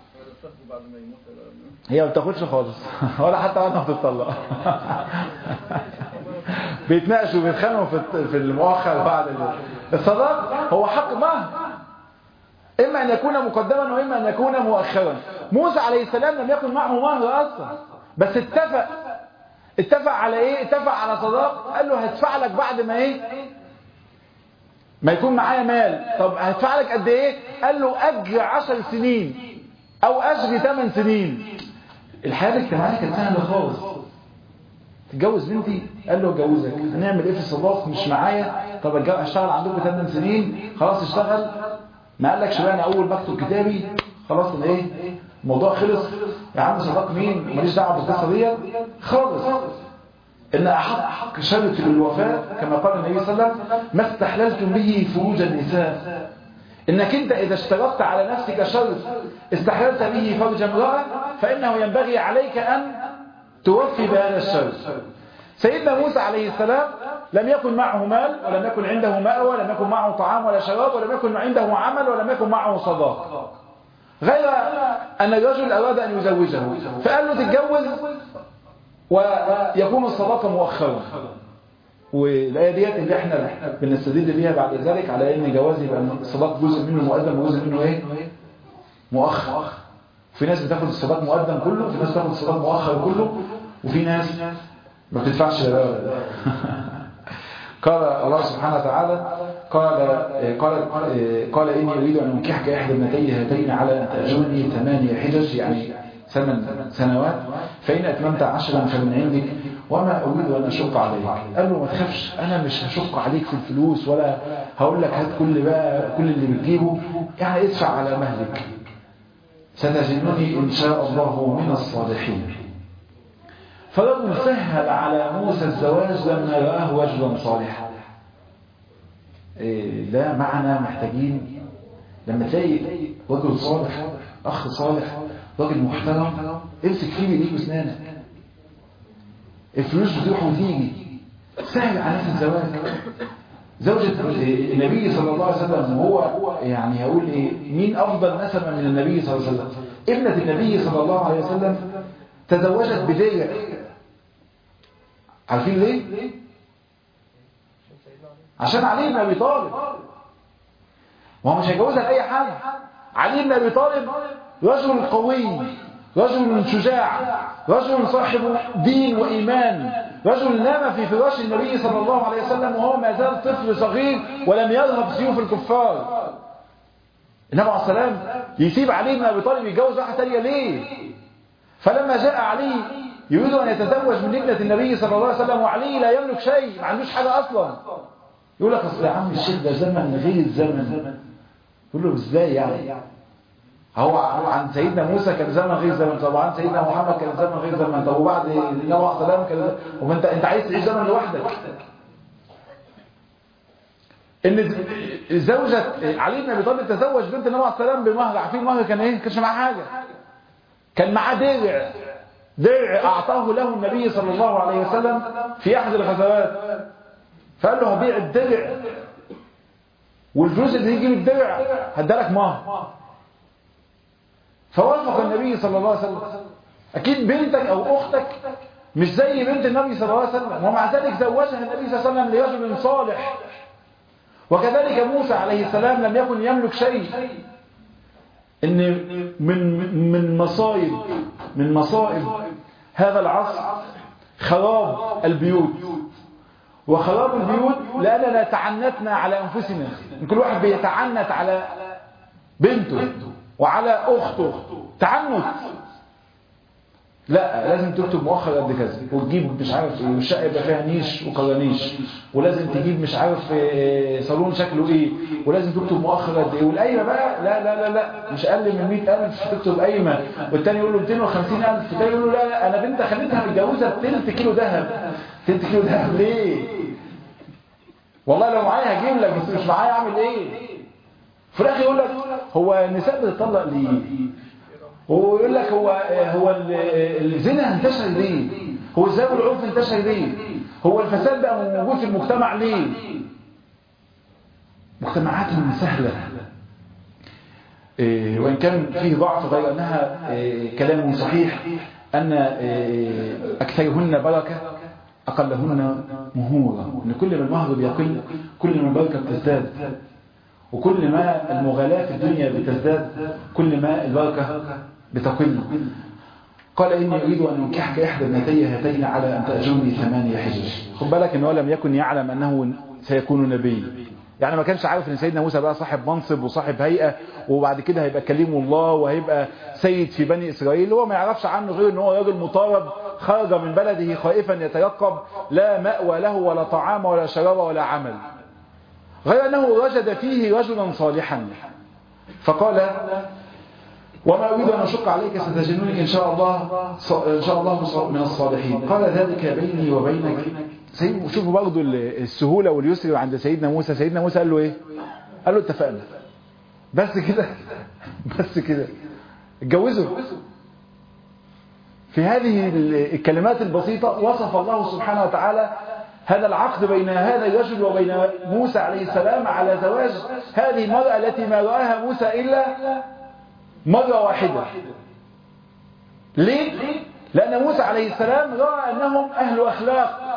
هي ما بتاخدش خالص ولا حتى بعد ما بتطلق بيتناقشوا بيتخانقوا في في المؤخر بعد الصداق هو حق مهر اما ان يكون مقدما واما ان يكون مؤخرا موسى عليه السلام لم يكن معه مهر اصلا بس اتفق اتفق على ايه اتفق على صداق قال له هدفع لك بعد ما ايه ما يكون معايا مال طب هدفع لك قد ايه قال له اجر عشر سنين او اجر ثمان سنين الحياه الاجتماعيه كانت سهله خالص تتجوز بنتي قال له اتجوزك هنعمل ايه في الصداق مش معايا طب اشتغل عندكم 8 سنين خلاص اشتغل ما قالكش بقى انا اول بكتب كتابي خلاص انا ايه الموضوع خلص يا عم صداق مين ماليش دعوه بالقصه دي خالص ان احق حق شرط للوفاء كما قال النبي صلى الله عليه وسلم ما استحللتم به فروج النساء انك انت اذا اشترطت على نفسك شرط استحللت به فرج امراه فانه ينبغي عليك ان توفي بهذا الشرط سيدنا موسى عليه السلام لم يكن معه مال ولم يكن عنده مأوى ولم يكن معه طعام ولا شراب ولم يكن عنده عمل ولم يكن معه صداق غير أن الرجل أراد أن يزوجه فقال له تتجوز ويكون الصداقة مؤخرا والآية ديت اللي احنا بنستدل بيها بعد ذلك على ان جواز يبقى الصداق جزء منه مقدم وجزء منه ايه مؤخر في ناس بتاخد الصداق مقدم كله وفي ناس بتاخد الصداق مؤخر كله وفي ناس ما بتدفعش قال الله سبحانه وتعالى قال قال قال اني اريد ان انكحك احدى ابنتي هاتين على ان تاجرني ثمانية حجج يعني ثمان سنوات فان اتممت عشرا فمن عندك وما اريد ان اشق عليك قال له ما تخافش انا مش هشق عليك في الفلوس ولا هقول لك هات كل بقى كل اللي بتجيبه يعني ادفع على مهلك ستجدني ان شاء الله من الصالحين فرجل سهل على موسى الزواج لما رآه رجلا صالحا إيه ده معنى محتاجين لما تلاقي رجل صالح أخ صالح راجل محترم امسك فيه بإيديك واسنانك الفلوس بتروح وتيجي سهل على الزواج زوجة النبي صلى الله عليه وسلم هو يعني هقول ايه مين افضل نسبة من النبي صلى الله عليه وسلم ابنة النبي صلى الله عليه وسلم تزوجت بدرع عارفين ليه عشان علي بن ابي طالب ما هو مش هيجوزها لاي حد علي بن ابي طالب رجل قوي رجل شجاع رجل صاحب دين وإيمان رجل نام في فراش النبي صلى الله عليه وسلم وهو ما زال طفل صغير ولم يذهب سيوف الكفار النبي عليه السلام يسيب علي بن أبي طالب يتجوز واحدة تانية ليه فلما جاء علي يريد أن يتزوج من ابنة النبي صلى الله عليه وسلم وعلي لا يملك شيء ما عندوش حاجة أصلا يقول لك أصل يا عم الشيخ ده زمن غير الزمن يقول له ازاي يعني هو عن سيدنا موسى كان زمن غير زمن طب عن سيدنا محمد كان زمن غير زمن طب وبعد النبي عليه السلام كان وما انت انت عايز تعيش زمن لوحدك ان زوجة علي بن ابي طالب تزوج بنت النبي عليه السلام بمهر عارفين المهر كان ايه؟ كانش معاه حاجه كان معاه درع درع اعطاه له النبي صلى الله عليه وسلم في احد الغزوات فقال له هبيع الدرع والفلوس اللي يجي الدرع هدالك مهر فوافق النبي صلى الله عليه وسلم اكيد بنتك او اختك مش زي بنت النبي صلى الله عليه وسلم ومع ذلك زوجها النبي صلى الله عليه وسلم لرجل صالح وكذلك موسى عليه السلام لم يكن يملك شيء ان من من مصائب من مصائب هذا العصر خراب البيوت وخراب البيوت لاننا تعنتنا على انفسنا كل واحد بيتعنت على بنته وعلى اخته تعنت لا لازم تكتب مؤخر قد كذا وتجيب مش عارف ايه والشقه يبقى فيها نيش وقرانيش ولازم تجيب مش عارف إيه صالون شكله ايه ولازم تكتب مؤخر قد ايه والقايمه بقى لا لا لا لا مش اقل من 100000 تكتب قايمه والتاني يقول له 250000 والتاني يقول له لا لا انا بنت خليتها متجوزه بتلت كيلو ذهب تلت كيلو ذهب ليه والله لو معايا هجيب لك بس مش معايا اعمل ايه في الاخر يقول لك هو النساء بتطلق ليه هو يقول لك هو هو الزنا انتشر ليه هو ازاي العنف انتشر ليه هو الفساد بقى موجود في المجتمع ليه مجتمعاتهم سهلة إيه وإن كان فيه ضعف غير أنها إيه كلام صحيح أن إيه أكثرهن بركة أقلهن مهورة إن كل ما المهر بيقل كل ما البركة بتزداد وكل ما المغالاة في الدنيا بتزداد كل ما البركة بتقل قال إني أريد أن أنكحك إحدى ابنتي هاتين على أن تأجرني ثمانية حجج خد بالك إن هو لم يكن يعلم أنه سيكون نبي يعني ما كانش عارف ان سيدنا موسى بقى صاحب منصب وصاحب هيئة وبعد كده هيبقى كليم الله وهيبقى سيد في بني إسرائيل هو ما يعرفش عنه غير ان هو راجل مطارد خرج من بلده خائفا يتيقب لا مأوى له ولا طعام ولا شراب ولا عمل غير أنه وجد فيه رجلا صالحا فقال وما أريد أن أشق عليك ستجنوني إن شاء الله إن شاء الله من الصالحين قال ذلك بيني وبينك شوفوا برضو السهولة واليسر عند سيدنا موسى سيدنا موسى قال له إيه قال له اتفقنا بس كده بس كده اتجوزوا في هذه الكلمات البسيطة وصف الله سبحانه وتعالى هذا العقد بين هذا الرجل وبين موسى عليه السلام على زواج هذه المرأة التي ما رآها موسى إلا مرة واحدة ليه؟ لأن موسى عليه السلام رأى أنهم أهل أخلاق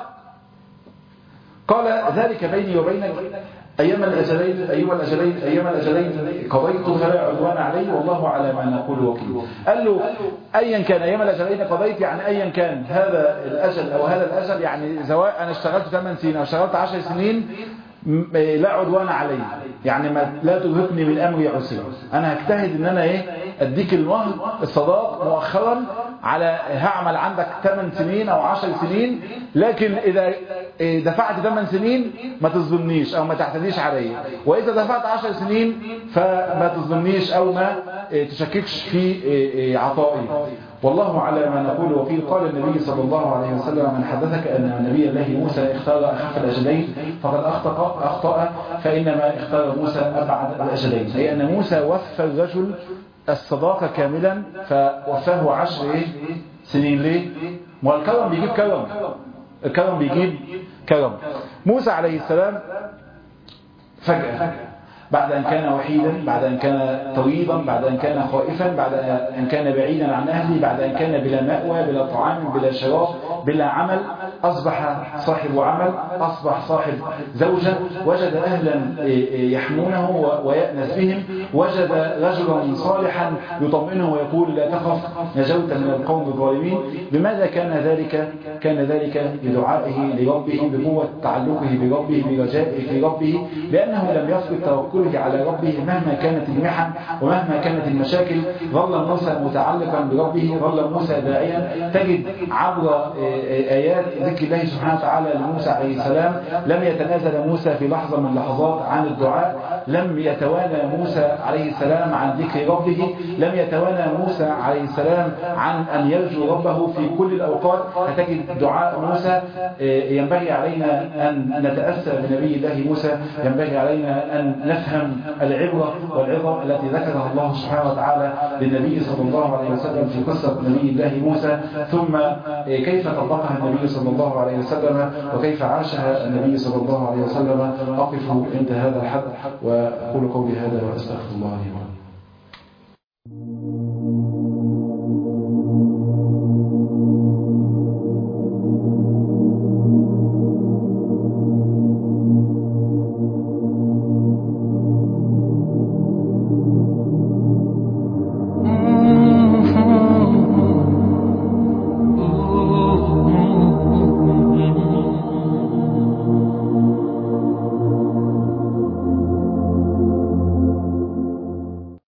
قال ذلك بيني وبينك أيام الأجلين أيام الأجلين أيام الأجلين قضيت فلا عدوان علي والله على ما نقول وكيل قال له أيا كان أيام الأجلين قضيت يعني أيا كان هذا الأجل أو هذا الأجل يعني سواء أنا اشتغلت 8 سنين أو اشتغلت 10 سنين لا عدوان علي يعني ما لا ترهقني من أمري عسر أنا هجتهد إن أنا إيه أديك المهر الصداق مؤخرا على هعمل عندك 8 سنين أو 10 سنين لكن إذا دفعت 8 سنين ما تظلمنيش أو ما تعتديش علي وإذا دفعت 10 سنين فما تظلمنيش أو ما تشككش في عطائي والله على ما نقول وكيل قال النبي صلى الله عليه وسلم من حدثك أن نبي الله موسى اختار أخف الأجلين فقد أخطأ, أخطأ فإنما اختار موسى أبعد الأجلين أي أن موسى وفى الرجل الصداقة كاملا فوفاه عشر إيه؟ سنين ليه والكرم بيجيب كرم الكرم بيجيب كرم موسى عليه السلام فجأة بعد أن كان وحيدا بعد أن كان طويبا بعد أن كان خائفا بعد أن كان بعيدا عن أهله بعد أن كان بلا مأوى بلا طعام بلا شراب بلا عمل أصبح صاحب عمل أصبح صاحب زوجة وجد أهلا يحمونه ويأنس بهم وجد رجلا صالحا يطمئنه ويقول لا تخف نجوت من القوم الظالمين بماذا كان ذلك كان ذلك بدعائه لربه بقوة تعلقه بربه برجائه في ربه لأنه لم يفقد توكله على ربه مهما كانت المحن ومهما كانت المشاكل ظل موسى متعلقا بربه ظل موسى داعيا تجد عبر آيات ذكر الله سبحانه وتعالى لموسى عليه السلام لم يتنازل موسى في لحظة من اللحظات عن الدعاء لم يتوانى موسى عليه السلام عن ذكر ربه لم يتوانى موسى عليه السلام عن أن يرجو ربه في كل الأوقات هتجد دعاء موسى ينبغي علينا أن نتأثر بنبي الله موسى ينبغي علينا أن نفهم العبرة والعظة التي ذكرها الله سبحانه وتعالى للنبي صلى الله عليه وسلم في قصة نبي الله موسى ثم كيف طبقها النبي صلى الله عليه وسلم وكيف عاشها النبي صلى الله عليه وسلم أقف عند هذا الحد وأقول قولي هذا وأستغفر الله لي ولكم